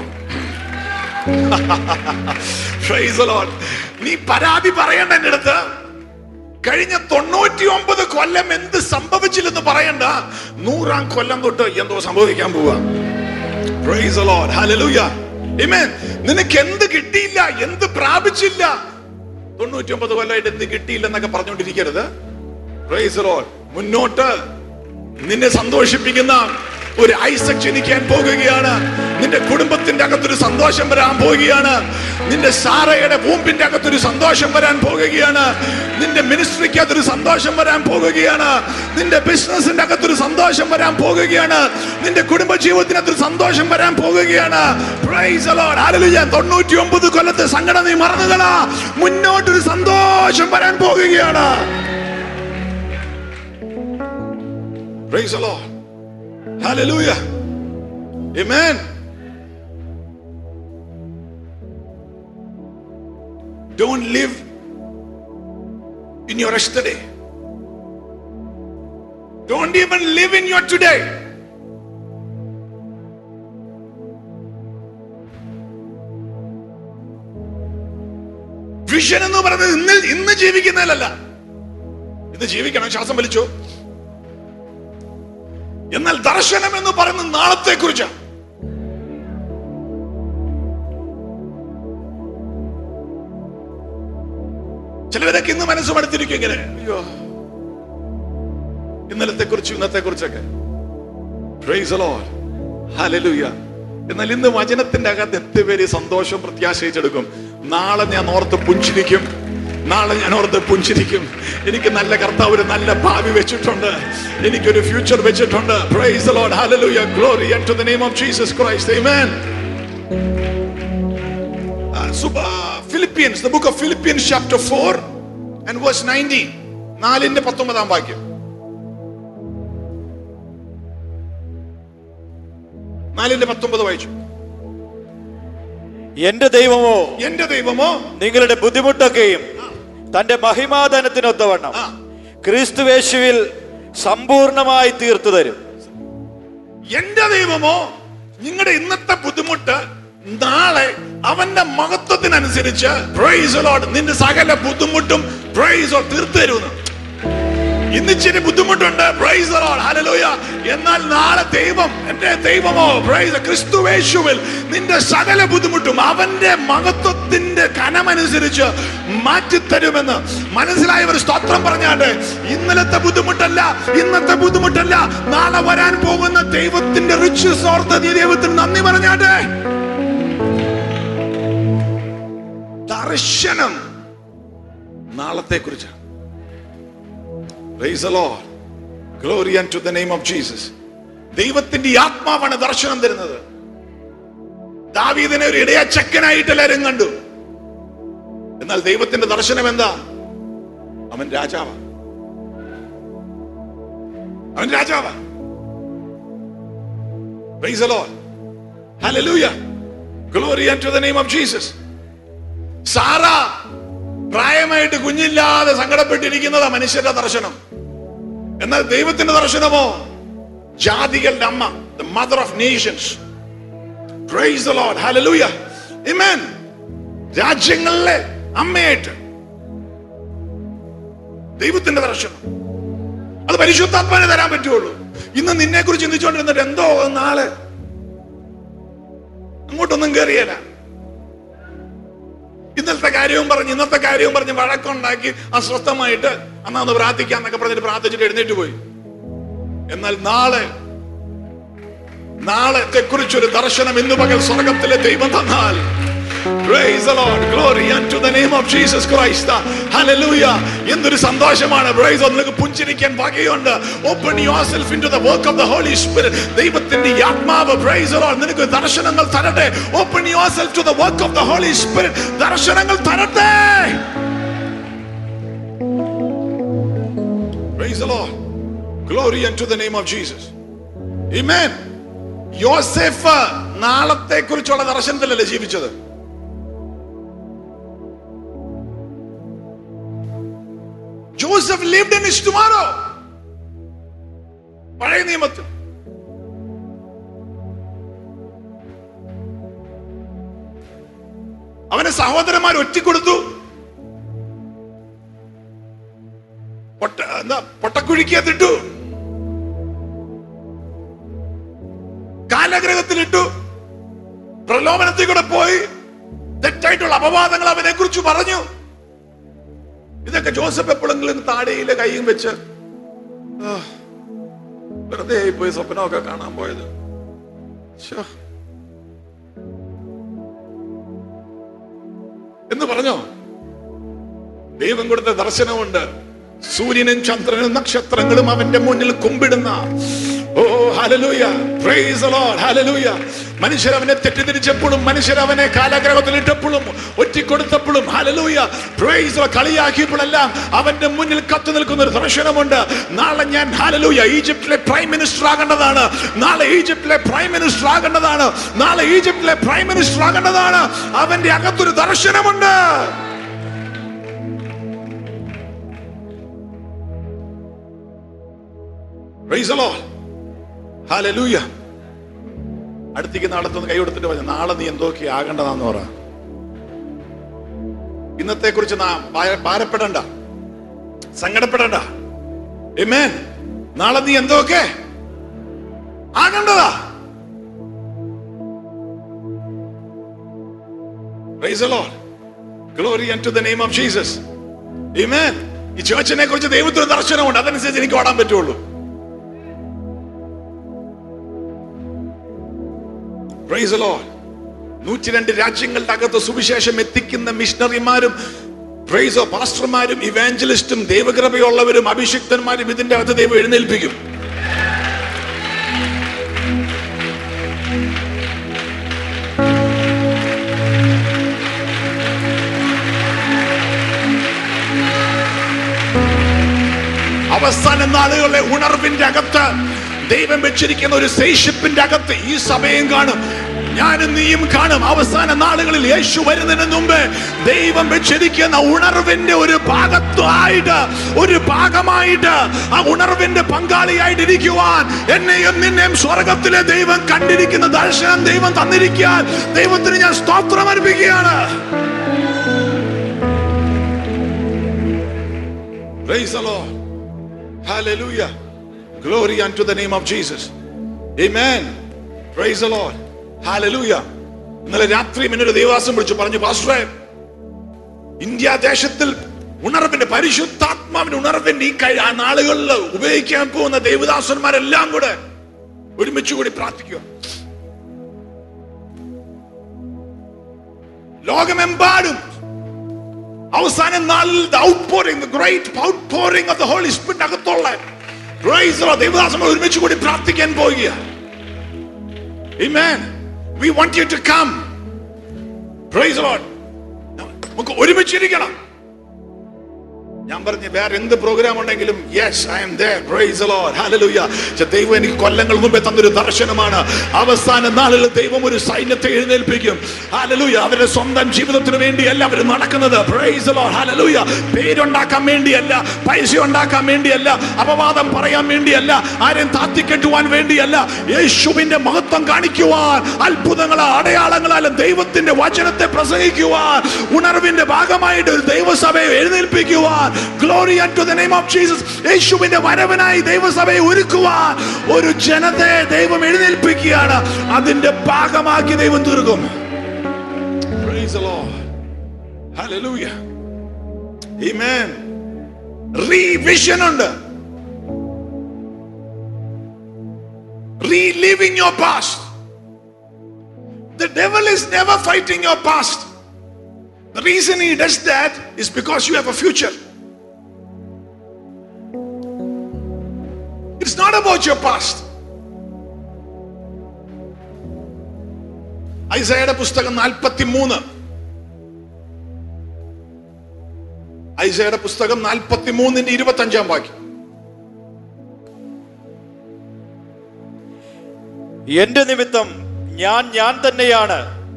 Praise the Lord. നീ പരാതി പറയണ്ട എൻ്റെ അടുത്ത് കഴിഞ്ഞ തൊണ്ണൂറ്റി ഒമ്പത് കൊല്ലം എന്ത് സംഭവിച്ചില്ലെന്ന് പറയണ്ട നൂറാം കൊല്ലം തൊട്ട് എന്തോ സംഭവിക്കാൻ പോവാ Praise the Lord. Hallelujah. Amen. നിനക്ക് എന്ത് കിട്ടിയില്ല എന്ത് പ്രാപിച്ചില്ല തൊണ്ണൂറ്റി ഒമ്പത് കൊല്ലമായിട്ട് എന്ത് കിട്ടിയില്ലെന്നൊക്കെ പറഞ്ഞുകൊണ്ടിരിക്കരുത് Praise the Lord. മുന്നോട്ട് നിന്നെ സന്തോഷിപ്പിക്കുന്ന ഒരു ഐസക് ജനിക്കാൻ പോകുകയാണ് നിന്റെ കുടുംബത്തിന്റെ അകത്തൊരു സന്തോഷം വരാൻ പോവുകയാണ് നിന്റെ സാറയുടെ ഭൂമ്പിന്റെ അകത്തൊരു സന്തോഷം വരാൻ പോകുകയാണ് നിന്റെ മിനിസ്ട്രിക്ക് അകത്തൊരു സന്തോഷം വരാൻ പോകുകയാണ് നിന്റെ ബിസിനസിന്റെ അകത്തൊരു സന്തോഷം വരാൻ പോകുകയാണ് നിന്റെ കുടുംബ ജീവിതത്തിനകത്തൊരു സന്തോഷം വരാൻ പോകുകയാണ് Praise the Lord. Hallelujah. തൊണ്ണൂറ്റി ഒമ്പത് കൊല്ലത്തെ സങ്കടം നീ മറന്നുകളാ മുന്നോട്ടൊരു സന്തോഷം വരാൻ പോകുകയാണ് Praise the Lord. Hallelujah. Amen. Don't live in your yesterday. Don't even live in your today. Vision എന്ന് പറയുന്നത് ഇന്ന് ഇന്ന് ജീവിക്കുന്നതിലല്ല ഇന്ന് ജീവിക്കണം ശ്വാസം വലിച്ചു എന്നാൽ ദർശനം എന്ന് പറയുന്നത് നാളത്തെ കുറിച്ചാണ് ചിലവരൊക്കെ ഇന്ന് മനസ്സ് മടുത്തിരിക്കും ഇങ്ങനെ അയ്യോ ഇന്നലത്തെ കുറിച്ചും ഇന്നത്തെ കുറിച്ചൊക്കെ Praise the Lord. Hallelujah. എന്നാൽ ഇന്ന് വചനത്തിന്റെ അകത്ത് എത്ര പേര് സന്തോഷം പ്രത്യാശയിച്ചെടുക്കും നാളെ ഞാൻ ഓർത്ത് പുഞ്ചിരിക്കും നാളെ ഞാൻ ഓർത്ത് പുഞ്ചിരിക്കും എനിക്ക് നല്ല കർത്താവ് ഒരു നല്ല ഭാവി വെച്ചിട്ടുണ്ട് എനിക്കൊരു ഫ്യൂച്ചർ വെച്ചിട്ടുണ്ട് Praise the Lord. Hallelujah. Glory unto the name of Jesus Christ. Amen. Uh, so, uh, Philippians, the book of Philippians chapter 4 and verse 19. നാലിന്റെ പത്തൊമ്പതാം വാക്യം നാലിന്റെ പത്തൊമ്പത് വായിച്ചു
എന്റെ ദൈവമോ
എന്റെ ദൈവമോ
നിങ്ങളുടെ ബുദ്ധിമുട്ടൊക്കെയും തന്റെ മഹിമാധനത്തിനൊത്തവണ്ണം
ആ.
ക്രിസ്തുവേശുവിൽ സമ്പൂർണമായി തീർത്തു തരും
എന്റെ ദൈവമോ നിങ്ങളുടെ ഇന്നത്തെ ബുദ്ധിമുട്ട് നാളെ അവന്റെ മഹത്വത്തിനനുസരിച്ച് praise the Lord, നിന്റെ സകല ബുദ്ധിമുട്ടും പ്രൈസ് തീർത്തു തരുന്നു ഇന്ന് ഇച്ചിരി ബുദ്ധിമുട്ടുണ്ട് പ്രൈസ് the Lord, hallelujah. എന്നാൽ നാളെ ദൈവം എന്റെ ദൈവമോ പ്രൈസ് ക്രിസ്തുവേശുവിൽ നിന്റെ സകല ബുദ്ധിമുട്ടും അവന്റെ മഹത്വത്തിന്റെ കനമനുസരിച്ച് മാറ്റിത്തരുമെന്ന് മനസ്സിലായവർ സ്തോത്രം പറഞ്ഞാട്ടെ ഇന്നലത്തെ ബുദ്ധിമുട്ടല്ല ഇന്നത്തെ ബുദ്ധിമുട്ടല്ല നാളെ വരാൻ പോകുന്ന ദൈവത്തിന്റെ റിച്ചസ് ഓർത്ത് നീ ദൈവത്തിന് നന്ദി പറഞ്ഞാട്ടെ ദർശനം നാളത്തെ കുറിച്ചാണ് Praise the Lord. Glory unto the name of Jesus. ദൈവത്തിന്റെ ഈ ആത്മാവാണ് ദർശനം തരുന്നത് ദാവീദിനെ ഒരു ഇടയച്ചക്കനായിട്ട് എല്ലാവരും കണ്ടു എന്നാൽ ദൈവത്തിന്റെ ദർശനം എന്താ അവൻ രാജാവാ അവൻ രാജാവാ Praise the Lord. Hallelujah. Glory unto the name of Jesus. Sarah പ്രായമായിട്ട് കുഞ്ഞില്ലാതെ സങ്കടപ്പെട്ടിരിക്കുന്നതാ മനുഷ്യരുടെ ദർശനം എന്നാൽ ദൈവത്തിന്റെ ദർശനമോ ജാതികളുടെ അമ്മ the mother of nations praise the Lord hallelujah amen രാജ്യങ്ങളിലെ അമ്മയായിട്ട് ദൈവത്തിന്റെ ദർശനം അത് പരിശുദ്ധാത്മാനെ തരാൻ പറ്റുള്ളൂ ഇന്ന് നിന്നെ കുറിച്ച് ചിന്തിച്ചുകൊണ്ടിരുന്നിട്ട് എന്തോ നാളെ അങ്ങോട്ടൊന്നും കയറിയല്ല ഇന്നലത്തെ കാര്യവും പറഞ്ഞ് ഇന്നത്തെ കാര്യവും പറഞ്ഞ് വഴക്കുണ്ടാക്കി അസ്വസ്ഥമായിട്ട് അന്നാ ഒന്ന് പ്രാർത്ഥിക്കാന്നൊക്കെ പറഞ്ഞിട്ട് പ്രാർത്ഥിച്ചിട്ട് എഴുന്നേറ്റ് പോയി എന്നാൽ നാളെ നാളത്തെ കുറിച്ചൊരു ദർശനം ഇന്ന് പകൽ സ്വർഗത്തിലെ ദൈവം തന്നാൽ Praise the Lord. Glory unto the name of Jesus Christ. Hallelujah. എന്തൊരു സന്തോഷമാണ് Praise God. നിനക്ക് പുഞ്ചിരിക്കാൻ വകയുണ്ട് open yourself into the work of the Holy Spirit ദൈവത്തിന്റെ ഈ ആത്മാവ് Praise the Lord. നിനക്ക് ദർശനങ്ങൾ തരട്ടെ open yourself to the work of the Holy Spirit ദർശനങ്ങൾ തരട്ടെ Praise the Lord. Glory unto the name of Jesus. Amen. യോസെഫ് നാളത്തെ കുറിച്ചുള്ള ദർശനത്തിലല്ലേ ജീവിച്ചത് Joseph lived in his tomorrow പഴയ നിയമത്തിൽ അവനെ സഹോദരന്മാർ ഒറ്റിക്കൊടുത്തു പൊട്ട എന്താ പൊട്ടക്കുഴിക്കകത്തിട്ടു കാലഗ്രഹത്തിലിട്ടു പ്രലോഭനത്തിൽ കൂടെ പോയി തെറ്റായിട്ടുള്ള അപവാദങ്ങൾ അവനെ കുറിച്ച് പറഞ്ഞു ഇതൊക്കെ ജോസഫ് എപ്പോഴെങ്കിലും താടിയിലെ കൈയും വെച്ച് ആ, വെറുതെ പോയി സ്വപ്നമൊക്കെ കാണാൻ പോയത് ശ്ശോ. എന്ന് പറഞ്ഞോ ദൈവം കൊടുത്ത ദർശനമുണ്ട് സൂര്യനും ചന്ദ്രനും നക്ഷത്രങ്ങളും അവന്റെ മുന്നിൽ കുമ്പിടുന്ന ഓ ഹലലൂയ പ്രൈസ് ലോർഡ് ഹലലൂയ മനുഷ്യർ അവനെ തെറ്റിദ്ധരിച്ചപ്പോഴും മനുഷ്യർ അവനെ കാലാഗ്രഹത്തിൽ ഇട്ടപ്പോഴും ഒറ്റിക്കൊടുത്തപ്പോഴും ഹലലൂയ പ്രൈസ് കളിയാക്കിയപ്പോഴെല്ലാം അവന്റെ മുന്നിൽ കത്തു നിൽക്കുന്ന ഒരു ദർശനമുണ്ട് നാളെ ഞാൻ ഹലലൂയ ഈജിപ്തിലെ പ്രൈം മിനിസ്റ്റർ ആകേണ്ടതാണ് നാളെ ഈജിപ്തിലെ പ്രൈം മിനിസ്റ്റർ ആകേണ്ടതാണ് നാളെ ഈജിപ്തിലെ പ്രൈം മിനിസ്റ്റർ ആകേണ്ടതാണ് അവന്റെ അകത്തൊരു ദർശനമുണ്ട് Praise the Lord. Hallelujah. അടുത്തേക്ക് നാളത്തൊന്ന് കൈ കൊടുത്തിട്ട് പറഞ്ഞു നാളെ നീ എന്തൊക്കെ ആകേണ്ടതാന്ന് പറ ഇന്നത്തെ കുറിച്ച് നാം ഭാര- ഭാരപ്പെടണ്ട സങ്കടപ്പെടണ്ട Amen. നാളെ നീ എന്തൊക്കെ ആകേണ്ടതാ Praise the Lord. Glory unto the name of Jesus. Amen. ഈ ചേർച്ചിനെ കുറിച്ച് ദൈവത്തിന് ദർശനമുണ്ട് അതനുസരിച്ച് എനിക്ക് ഓടാൻ പറ്റുള്ളൂ Praise the Lord. നൂറ്റിരണ്ട് രാജ്യങ്ങളുടെ അകത്ത് സുവിശേഷം എത്തിക്കുന്ന മിഷണറിമാരും പ്രൈസോ പാസ്റ്റർമാരും ഇവാഞ്ചലിസ്റ്റും ദൈവകൃപയുള്ളവരും അഭിഷിക്തന്മാരും ഇതിന്റെ അകത്ത് ദൈവം എഴുന്നേൽപ്പിക്കും അവസാന നാളുകളിലെ ഉണർവിന്റെ അകത്ത് ദൈവം വെച്ചിരിക്കുന്ന ഒരു സേഷിപ്പിന്റെ അകത്ത് ഈ സഭയും കാണും ഞാനും നീയും കാണും അവസാന നാളുകളിൽ യേശു വരുന്നതിന് മുമ്പ് ദൈവം വെച്ചിരിക്കുന്ന ഉണർവിന്റെ ഒരു ഭാഗത്തായിട്ട് ഒരു ഭാഗമായിട്ട് ആ ഉണർവിന്റെ പങ്കാളിയായിട്ട് ഇരിക്കുവാൻ എന്നെയും നിന്നെയും സ്വർഗത്തിലെ ദൈവം കണ്ടിരിക്കുന്ന ദർശനം ദൈവം തന്നിരിക്കാൻ ദൈവത്തിന് ഞാൻ സ്തോത്രം അർപ്പിക്കുകയാണ് Praise the Lord. Hallelujah. Glory unto the name of Jesus. Amen. Praise the Lord. Hallelujah. ഇന്നലെ രാത്രി എന്നൊരു ദേവാസം വിളിച്ചു പറഞ്ഞു പാസ്റ്ററെ ഇന്ത്യ ദേശത്തിൽ ഉണർവിന്റെ പരിശുദ്ധാത്മാവിന്റെ ഉണർവിന്റെ ഈ കഴി- ആ നാളുകളിൽ ഉപയോഗിക്കാൻ പോകുന്ന ദേവദാസന്മാരെല്ലാം കൂടെ ഒരുമിച്ച് കൂടി പ്രാർത്ഥിക്കുക ലോകമെമ്പാടും അവസാന നാളിൽ outpouring great outpouring of the Holy Spirit അകത്തുള്ള Praise the Lord. ദൈവദാസന്മാർ ഒരുമിച്ച് കൂടി പ്രാർത്ഥിക്കാൻ പോവുക Amen. We want you to come. Praise the Lord. നമുക്ക് ഒരുമിച്ചിരിക്കണം ഞാൻ പറഞ്ഞു വേറെ എന്ത് പ്രോഗ്രാം ഉണ്ടെങ്കിലും yes I'm there praise the lord hallelujah പക്ഷേ ദൈവം എനിക്ക് കൊല്ലങ്ങൾ മുമ്പേ തന്നൊരു ദർശനമാണ് അവസാന നാളിൽ ദൈവം ഒരു സൈന്യത്തെ എഴുന്നേൽപ്പിക്കും hallelujah അവരുടെ സ്വന്തം ജീവിതത്തിന് വേണ്ടിയല്ല അവർ നടക്കുന്നത് praise the lord hallelujah പേരുണ്ടാക്കാൻ വേണ്ടിയല്ല പൈസ ഉണ്ടാക്കാൻ വേണ്ടിയല്ല അപവാദം പറയാൻ വേണ്ടിയല്ല ആരെയും താത്തിക്കെട്ടുവാൻ വേണ്ടിയല്ല യേശുവിന്റെ മഹത്വം കാണിക്കുവാൻ അത്ഭുതങ്ങളാ അടയാളങ്ങളാലും ദൈവത്തിന്റെ വചനത്തെ പ്രസംഗിക്കുവാൻ ഉണർവിന്റെ ഭാഗമായിട്ട് ഒരു ദൈവസഭയെ എഴുന്നേൽപ്പിക്കുവാൻ glory to the name of Jesus യേശുവിന്റെ വരവനായി ദൈവസഭയെ ഒരുക്കുവാൻ ഒരു ജനതയെ ദൈവം എഴുന്നേൽപ്പിക്കുകയാണ് അതിന്റെ ഭാഗമാക്കി ദൈവം തീർക്കും Praise the Lord. Hallelujah. Amen. Revision ഉണ്ട് reliving your past. The devil is never fighting your past. The reason he does that is because you have a future. It's not about your past. ഐസയുടെ പുസ്തകം നാൽപ്പത്തി മൂന്ന് ഐസയുടെ പുസ്തകം നാൽപ്പത്തി മൂന്നിന്റെ ഇരുപത്തി അഞ്ചാം വാക്യം
എന്റെ നിമിത്തം ഞാൻ ഞാൻ തന്നെയാണ്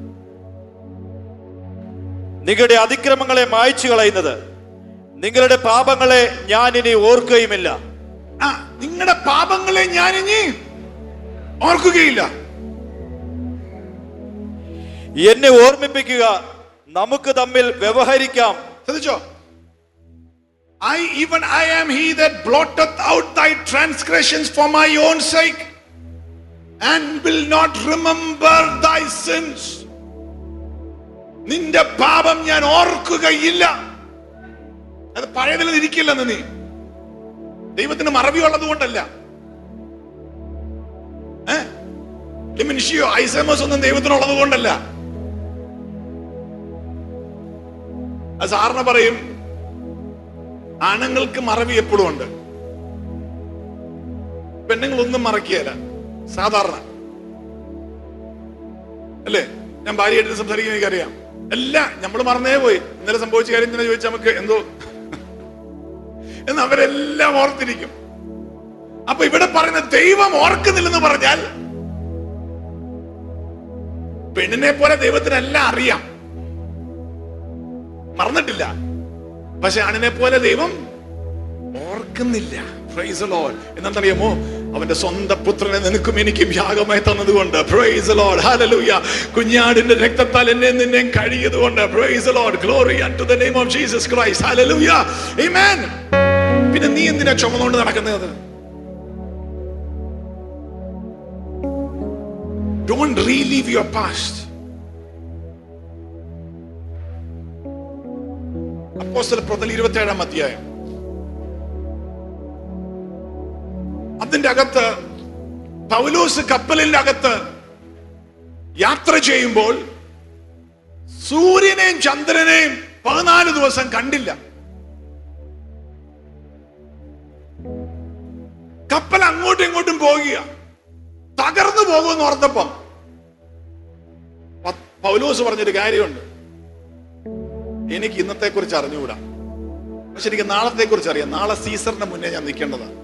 നിങ്ങളുടെ അതിക്രമങ്ങളെ മായ്ച്ചു കളയുന്നത് നിങ്ങളുടെ പാപങ്ങളെ ഞാൻ ഇനി ഓർക്കുകയുമില്ല
ആ നിങ്ങളുടെ പാപങ്ങളെ ഞാൻ ഇനി ഓർക്കുകയില്ല
എന്നെ ഓർമ്മിപ്പിക്കുക നമുക്ക് തമ്മിൽ വ്യവഹരിക്കാം
ശ്രദ്ധിച്ചോ I even I am he that blotteth out thy transgressions for my own sake and will not remember thy sins. നിന്റെ പാപം ഞാൻ ഓർക്കുകയില്ല അത് പഴയതിൽ ഇരിക്കില്ലെന്ന് നീ ദൈവത്തിന് മറവിയുള്ളത് കൊണ്ടല്ല ഡിമിൻഷിയോ ഐസമസ് ഒന്നും ദൈവത്തിനുള്ളത് കൊണ്ടല്ല അത് സാറിന് പറയും ആണുങ്ങൾക്ക് മറവി എപ്പോഴും ഉണ്ട് പെണ്ണുങ്ങളൊന്നും മറക്കുകയല്ല സാധാരണ അല്ലേ ഞാൻ ഭാര്യയായിട്ട് സംസാരിക്കുന്ന എനിക്കറിയാം എല്ലാം നമ്മൾ മറന്നേ പോയി ഇന്നലെ സംഭവിച്ച കാര്യം തന്നെ ചോദിച്ചാൽ നമുക്ക് എന്തോ എന്ന് അവരെല്ലാം ഓർത്തിരിക്കും അപ്പൊ ഇവിടെ പറയുന്ന ദൈവം ഓർക്കുന്നില്ലെന്ന് പറഞ്ഞാൽ പെണ്ണിനെ പോലെ ദൈവത്തിനെല്ലാം അറിയാം മറന്നിട്ടില്ല പക്ഷെ ആണിനെ പോലെ ദൈവം ഓർക്കുന്നില്ല പ്രൈസ് ലോഡ് എന്നറിയാമോ അവന്റെ സ്വന്തം പുത്രനെ നിനക്കും എനിക്കും യാഗമായി തന്നതുകൊണ്ട് പ്രൈസ് ലോഡ് ഹല്ലേലൂയ കുഞ്ഞാടിന്റെ രക്തത്താൽ എന്നെ നിന്നെ കഴിയതുകൊണ്ട് praise Lord glory to the name of Jesus Christ hallelujah amen പിന്നെ നീ എന്തിനാ ചുമന്നുകൊണ്ട് നടക്കുന്നത് Don't relive your past. അപ്പോസ്തല പ്രതൽ ഇരുപത്തി ഏഴാം അധ്യായം അതിന്റെ അകത്ത് പൗലോസ് കപ്പലിന്റെ അകത്ത് യാത്ര ചെയ്യുമ്പോൾ സൂര്യനെയും ചന്ദ്രനെയും പതിനാല് ദിവസം കണ്ടില്ല കപ്പൽ അങ്ങോട്ടും ഇങ്ങോട്ടും പോകുക തകർന്നു പോകുമെന്ന് ഓർത്തപ്പം പ- പൗലോസ് പറഞ്ഞൊരു കാര്യമുണ്ട് എനിക്ക് ഇന്നത്തെ കുറിച്ച് അറിഞ്ഞുകൂടാ പക്ഷെ എനിക്ക് നാളത്തെ കുറിച്ച് അറിയാം നാളെ സീസറിന്റെ മുന്നേ ഞാൻ നിൽക്കേണ്ടതാണ്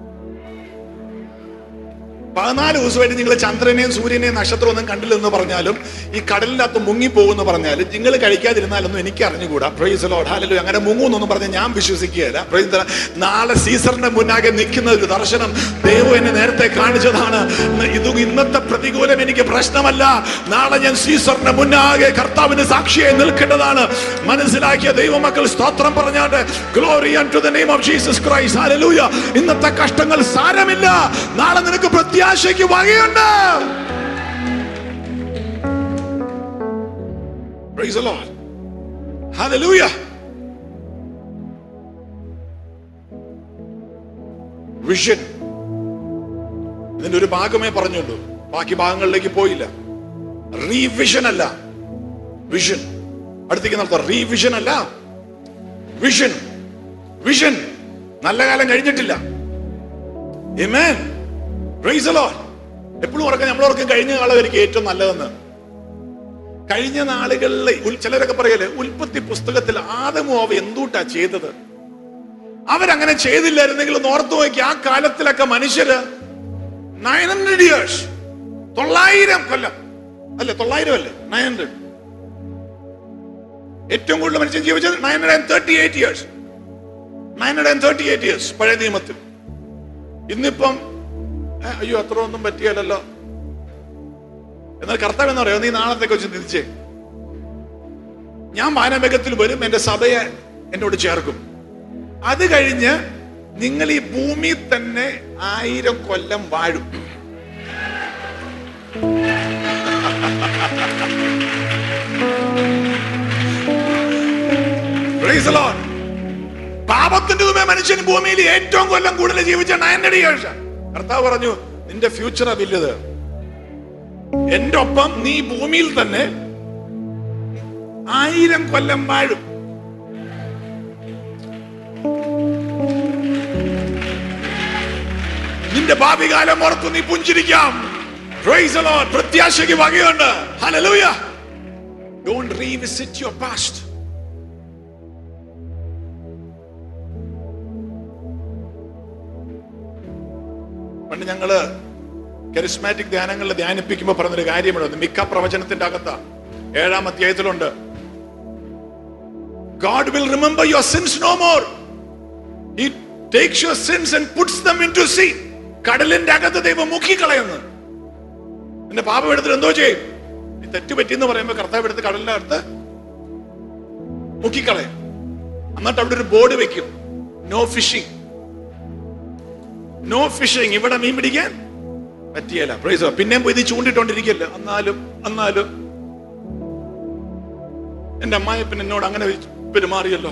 പതിനാല് ദിവസമായിട്ട് നിങ്ങൾ ചന്ദ്രനെയും സൂര്യനെയും നക്ഷത്രം ഒന്നും കണ്ടില്ലെന്ന് പറഞ്ഞാലും ഈ കടലിനകത്ത് മുങ്ങിപ്പോകുമെന്ന് പറഞ്ഞാലും നിങ്ങൾ കഴിക്കാതിരുന്നാലൊന്നും എനിക്ക് അറിഞ്ഞുകൂടാ പ്രൈസ് ലോഡ് ഹാലലു അങ്ങനെ മുങ്ങുന്നൊന്നും പറഞ്ഞ് ഞാൻ വിശ്വസിക്കുകയല്ല പ്രൈസ് ദ- നാളെ സീസറിന്റെ മുന്നാകെ നിൽക്കുന്ന ഒരു ദർശനം ദൈവം എന്നെ നേരത്തെ കാണിച്ചതാണ് ഇത് ഇന്നത്തെ പ്രതികൂലം എനിക്ക് പ്രശ്നമല്ല നാളെ ഞാൻ സീസറിന്റെ മുന്നാകെ കർത്താവിന് സാക്ഷിയായി നിൽക്കേണ്ടതാണ് മനസ്സിലാക്കിയ ദൈവമക്കൾ സ്തോത്രം പറഞ്ഞാണ്ട് glory to the name of Jesus Christ hallelujah ഇന്നത്തെ കഷ്ടങ്ങൾ സാരമില്ല നാളെ നിനക്ക് പ്രത്യാശയ്ക്ക് വകയുണ്ട് Praise the Lord. Hallelujah. Vision ഇതിന്റെ ഒരു ഭാഗമേ പറഞ്ഞുള്ളൂ ബാക്കി ഭാഗങ്ങളിലേക്ക് പോയില്ല റീവിഷൻ അല്ല വിഷൻ അടുത്തേക്ക് നടത്താം റീവിഷൻ അല്ല വിഷൻ വിഷൻ നല്ല കാലം കഴിഞ്ഞിട്ടില്ല Amen. Praise the Lord. എപ്പോഴും ഓർക്കാം നമ്മൾ ഓർക്കും കഴിഞ്ഞ കാലമായിരിക്കും ഏറ്റവും നല്ലതെന്ന് കഴിഞ്ഞ നാളുകളിൽ ഉൽ- ചിലരൊക്കെ പറയല്ലേ ഉൽപ്പത്തി പുസ്തകത്തിൽ ആദമോ അവ എന്തൂട്ടാ ചെയ്തത് അവരങ്ങനെ ചെയ്തില്ലായിരുന്നെങ്കിൽ ഒന്ന് ഓർത്തു നോക്കി ആ കാലത്തിലൊക്കെ മനുഷ്യര് നയൻ ഹൺഡ്രഡ് ഇയേഴ്സ് തൊള്ളായിരം കൊല്ലം അല്ലെ തൊള്ളായിരം അല്ലേ നയൻ ഹൺഡ്രഡ് ഏറ്റവും കൂടുതൽ മനുഷ്യൻ ജീവിച്ചത് nine hundred and thirty eight years nine hundred and thirty eight years പഴയ നിയമത്തിൽ ഇന്നിപ്പം ഏ, അയ്യോ അത്ര ഒന്നും പറ്റിയല്ലോ എന്നാൽ കർത്താവ് എന്ന് പറയാം നീ നാളത്തെ കുറിച്ച് തിരിച്ചേ ഞാൻ വാനവേഗത്തിൽ വരും എന്റെ സഭയെ എന്നോട് ചേർക്കും അത് കഴിഞ്ഞ് നിങ്ങൾ ഈ ഭൂമി തന്നെ ആയിരം കൊല്ലം വാഴും Praise the Lord. പാപത്തിന്റെ തുമേ മനുഷ്യൻ ഭൂമിയിൽ ഏറ്റവും കൊല്ലം കൂടുതൽ ജീവിച്ച നയൻഡി ഇയേഴ്സ് കർത്താവ് പറഞ്ഞു നിന്റെ ഫ്യൂച്ചറാ വലുത് എന്റെ ഒപ്പം നീ ഭൂമിയിൽ തന്നെ ആയിരം കൊല്ലം വാഴും നിന്റെ ഭാവി കാലം ഓർത്തു നീ പുഞ്ചിരിക്കാം Praise the Lord. പ്രത്യാശയ്ക്ക് വകയുണ്ട് Hallelujah. Don't revisit your past. പണ്ട് ഞങ്ങള് കരിസ്മാറ്റിക് ധ്യാനങ്ങളിൽ ധ്യാനിപ്പിക്കുമ്പോൾ പറഞ്ഞൊരു കാര്യമുണ്ട് മിക്ക പ്രവചനത്തിന്റെ അകത്ത ഏഴാം അധ്യായത്തിലുണ്ട് God will remember your sins no more he takes your sins and puts them into sea കടലിന്റെ അകത്ത് ദൈവം മുക്കിക്കളയുന്നു നിന്റെ പാപം എടുത്തിട്ട് എന്തോ ചെയ്യും നീ തെറ്റുപറ്റി എന്ന് പറയുമ്പോ കർത്താവ് എടുത്ത് കടലിന്റെ അകത്ത് മുക്കിക്കളയും എന്നിട്ട് അവിടെ ഒരു ബോർഡ് വെക്കും നോ ഫിഷിംഗ് നോ ഫിഷിംഗ് ഇവിടെ മീൻ പിടിക്കാൻ പറ്റിയല്ല പ്രൈസ് പിന്നെയും പോയി ഇത് ചൂണ്ടിട്ടോണ്ടിരിക്കല്ല എന്നാലും എന്നാലും എന്റെ അമ്മായപ്പൻ എന്നോട് അങ്ങനെ പെരുമാറിയല്ലോ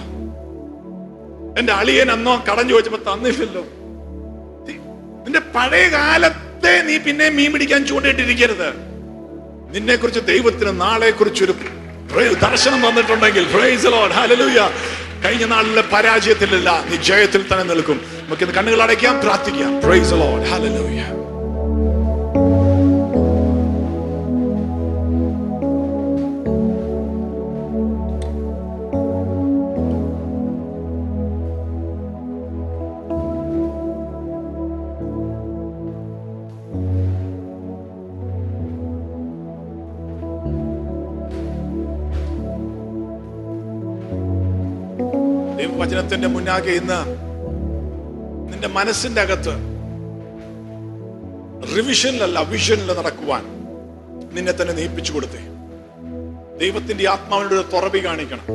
എന്റെ അളിയൻ അന്നോ കടം ചോദിച്ചപ്പോ തന്നില്ലല്ലോ തി- നിന്റെ പഴയ കാലത്തെ വെറുതെ നീ പിന്നെ മീൻ പിടിക്കാൻ ചൂണ്ടിട്ടിരിക്കരുത് നിന്നെ കുറിച്ച് ദൈവത്തിന് നാളെ കുറിച്ചൊരു ദർശനം വന്നിട്ടുണ്ടെങ്കിൽ praise the Lord, hallelujah. കഴിഞ്ഞ നാളിലെ പരാജയത്തിലല്ല നീ ജയത്തിൽ തന്നെ നിൽക്കും നമുക്ക് ഇന്ന് കണ്ണുകൾ അടയ്ക്കാം പ്രാർത്ഥിക്കാം പ്രൈസ് the Lord, hallelujah. ദൈവവചനത്തിന്റെ മുന്നാകെ ഇന്ന് നിന്റെ മനസ്സിന്റെ അകത്ത് റിവിഷനിലല്ല വിഷനിൽ നടക്കുവാൻ നിന്നെ തന്നെ നീപ്പിച്ചു കൊടുത്തേ ദൈവത്തിന്റെ ആത്മാവിനോട് ഒരു തുറവി കാണിക്കണം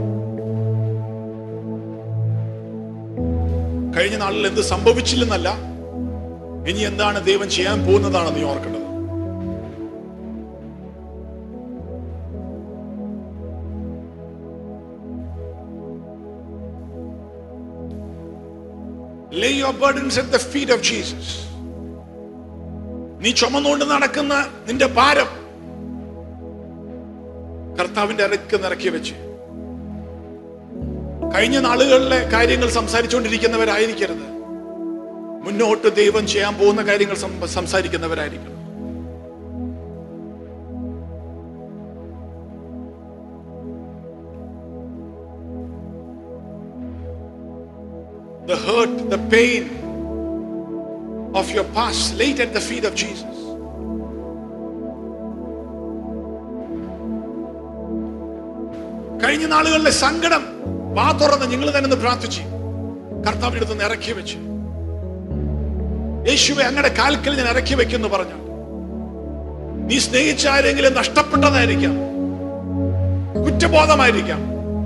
കഴിഞ്ഞ നാളിൽ എന്ത് സംഭവിച്ചില്ലെന്നല്ല ഇനി എന്താണ് ദൈവം ചെയ്യാൻ പോകുന്നതാണ് നീ ഓർക്കേണ്ടത് Lay your burdens at the feet of Jesus. നീ ചുമന്നുകൊണ്ട് നടക്കുന്ന നിന്റെ ഭാരം കർത്താവിന്റെ ഇറക്ക് നിറക്കി വെച്ച് കഴിഞ്ഞ നാളുകളിലെ കാര്യങ്ങൾ സംസാരിച്ചുകൊണ്ടിരിക്കുന്നവരായിരിക്കരുത് മുന്നോട്ട് ദൈവം ചെയ്യാൻ പോകുന്ന കാര്യങ്ങൾ സം- സംസാരിക്കുന്നവരായിരിക്കണം the hurt, the pain of your past laid at the feet of Jesus. കഴിഞ്ഞ നാളുകളിലെ സങ്കടം വാ തുറന്ന് നിങ്ങൾ തന്നെ ഒന്ന് പ്രാർത്ഥിച്ചു കർത്താവിന്റെ അടുത്ത് നിന്ന് ഇറക്കി വെച്ച് യേശുവെ അങ്ങയുടെ കാൽക്കൽ ഞാൻ ഇറക്കി വെക്കുന്നു പറഞ്ഞു നീ സ്നേഹിച്ച ആരെങ്കിലും നഷ്ടപ്പെട്ടതായിരിക്കാം കുറ്റബോധമായിരിക്കാം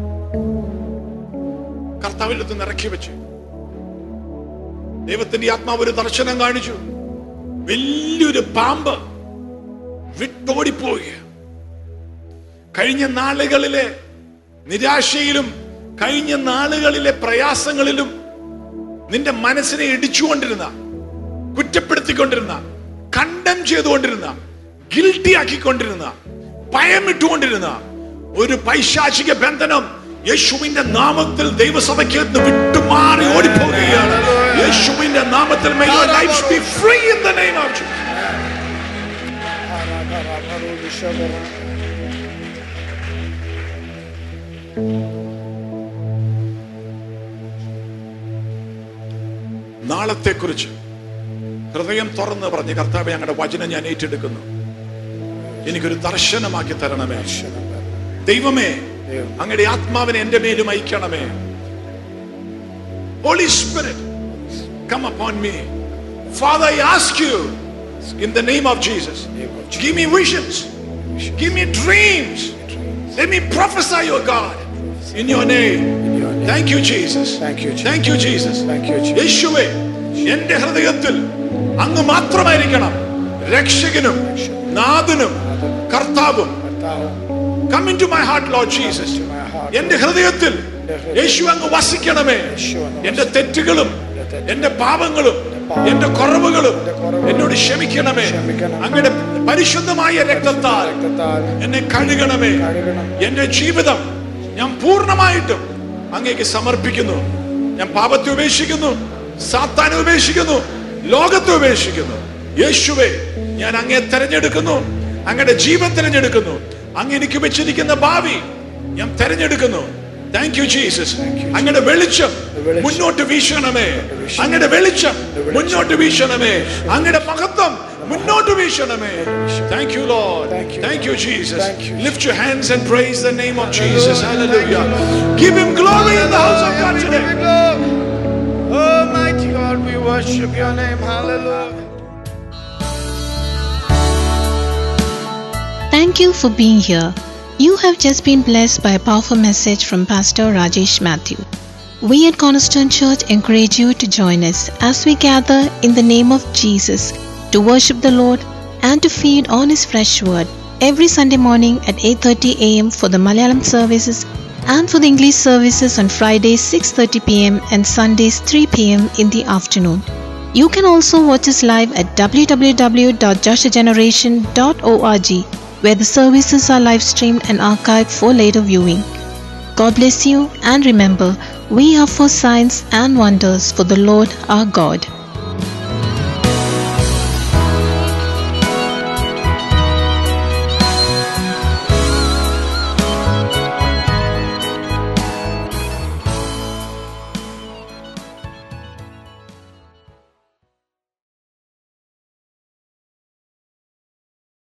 കർത്താവിന്റെ അടുത്ത് നിന്ന് ഇറക്കി വെച്ച് ദൈവത്തിന്റെ ആത്മാവ് ഒരു ദർശനം കാണിച്ചു വലിയൊരു പാമ്പ് വിട്ടോടിപ്പോയി കഴിഞ്ഞ നാളുകളിലെ നിരാശയിലും കഴിഞ്ഞ നാളുകളിലെ പ്രയാസങ്ങളിലും നിന്റെ മനസ്സിനെ ഇടിച്ചുകൊണ്ടിരുന്ന കുറ്റപ്പെടുത്തിക്കൊണ്ടിരുന്ന കണ്ടം ചെയ്തുകൊണ്ടിരുന്ന ഗിൽട്ടി ആക്കിക്കൊണ്ടിരുന്ന ഭയമിട്ടുകൊണ്ടിരുന്ന ഒരു പൈശാചിക ബന്ധനം യേശുവിന്റെ നാമത്തിൽ ദൈവസഭയ്ക്ക് നിന്ന് വിട്ടുമാറി ഓടിപ്പോകുകയാണ് യേശുവിന്റെ നാമത്തിൽ may your lives be free in the name of Jesus. നാളത്തെക്കുറിച്ച് ഹൃദയം തുറന്ന് പറഞ്ഞ് കർത്താവെ ഞങ്ങളുടെ വചനം ഞാൻ ഏറ്റെടുക്കുന്നു എനിക്കൊരു ദർശനമാക്കി തരണമേ ദൈവമേ അങ്ങയുടെ ആത്മാവിനെ എന്റെ മേലും അയക്കണമേ Holy Spirit come upon me Father I ask you in the name of Jesus give me visions give me dreams let me prophesy your God in your name thank you Jesus
Thank you, Jesus.
Thank you Jesus
Thank you, Jesus.
യേശുവേ എന്റെ ഹൃദയത്തിൽ അങ്ങ് മാത്രമായിരിക്കണം രക്ഷകനും നാഥനും കർത്താവും come into my heart Lord Jesus
my heart.
എന്റെ ഹൃദയത്തിൽ യേശു അങ്ങ് വസിക്കണമേ
യേശു അങ്ങ്
എന്റെ തെറ്റുകളും എന്റെ പാപങ്ങളും എന്റെ കുറവുകളും എന്നോട് ക്ഷമിക്കണമേ
ക്ഷമിക്കണം.
അങ്ങയുടെ പരിശുദ്ധമായ രക്തത്താൽ
രക്തത്താൽ
എന്നെ കഴുകണമേ
കഴുകണം.
എന്റെ ജീവിതം ഞാൻ പൂർണ്ണമായിട്ടും അങ്ങേക്ക് സമർപ്പിക്കുന്നു ഞാൻ പാപത്തെ ഉപേക്ഷിക്കുന്നു സാത്താനെ ഉപേക്ഷിക്കുന്നു ലോകത്തെ ഉപേക്ഷിക്കുന്നു യേശുവെ ഞാൻ അങ്ങേ തെരഞ്ഞെടുക്കുന്നു അങ്ങയുടെ ജീവൻ തെരഞ്ഞെടുക്കുന്നു അങ്ങ് എനിക്ക് വെച്ചിരിക്കുന്ന ഭാവി ഞാൻ തെരഞ്ഞെടുക്കുന്നു താങ്ക് യു ജീസസ് അങ്ങയുടെ വെളിച്ചം
വെളിച്ചം.
മുന്നോട്ട് വീശണമേ
വീശണം.
അങ്ങയുടെ വെളിച്ചം
വെളിച്ചം.
മുന്നോട്ട് വീശണമേ അങ്ങയുടെ മഹത്വം മുന്നോട്ട് വീശണമേ thank you Lord
Thank you.
Thank you Jesus
Thank you.
Lift your hands and praise the name of Jesus. Hallelujah. Give him glory in the house of God today.
Almighty God, we worship your name. Hallelujah.
Thank you for being here. You have just been blessed by a powerful message from Pastor Rajesh Matthew. We at Cornerstone Church encourage you to join us as we gather in the name of Jesus to worship the Lord and to feed on his fresh word every Sunday morning at 8:30 a.m. for the Malayalam services and for the English services on Fridays 6:30 p.m. and Sundays 3 p.m. in the afternoon. You can also watch us live at www.joshageneration.org, where the services are live streamed and archived for later viewing. God bless you, and remember, we are for signs and wonders for the Lord our God.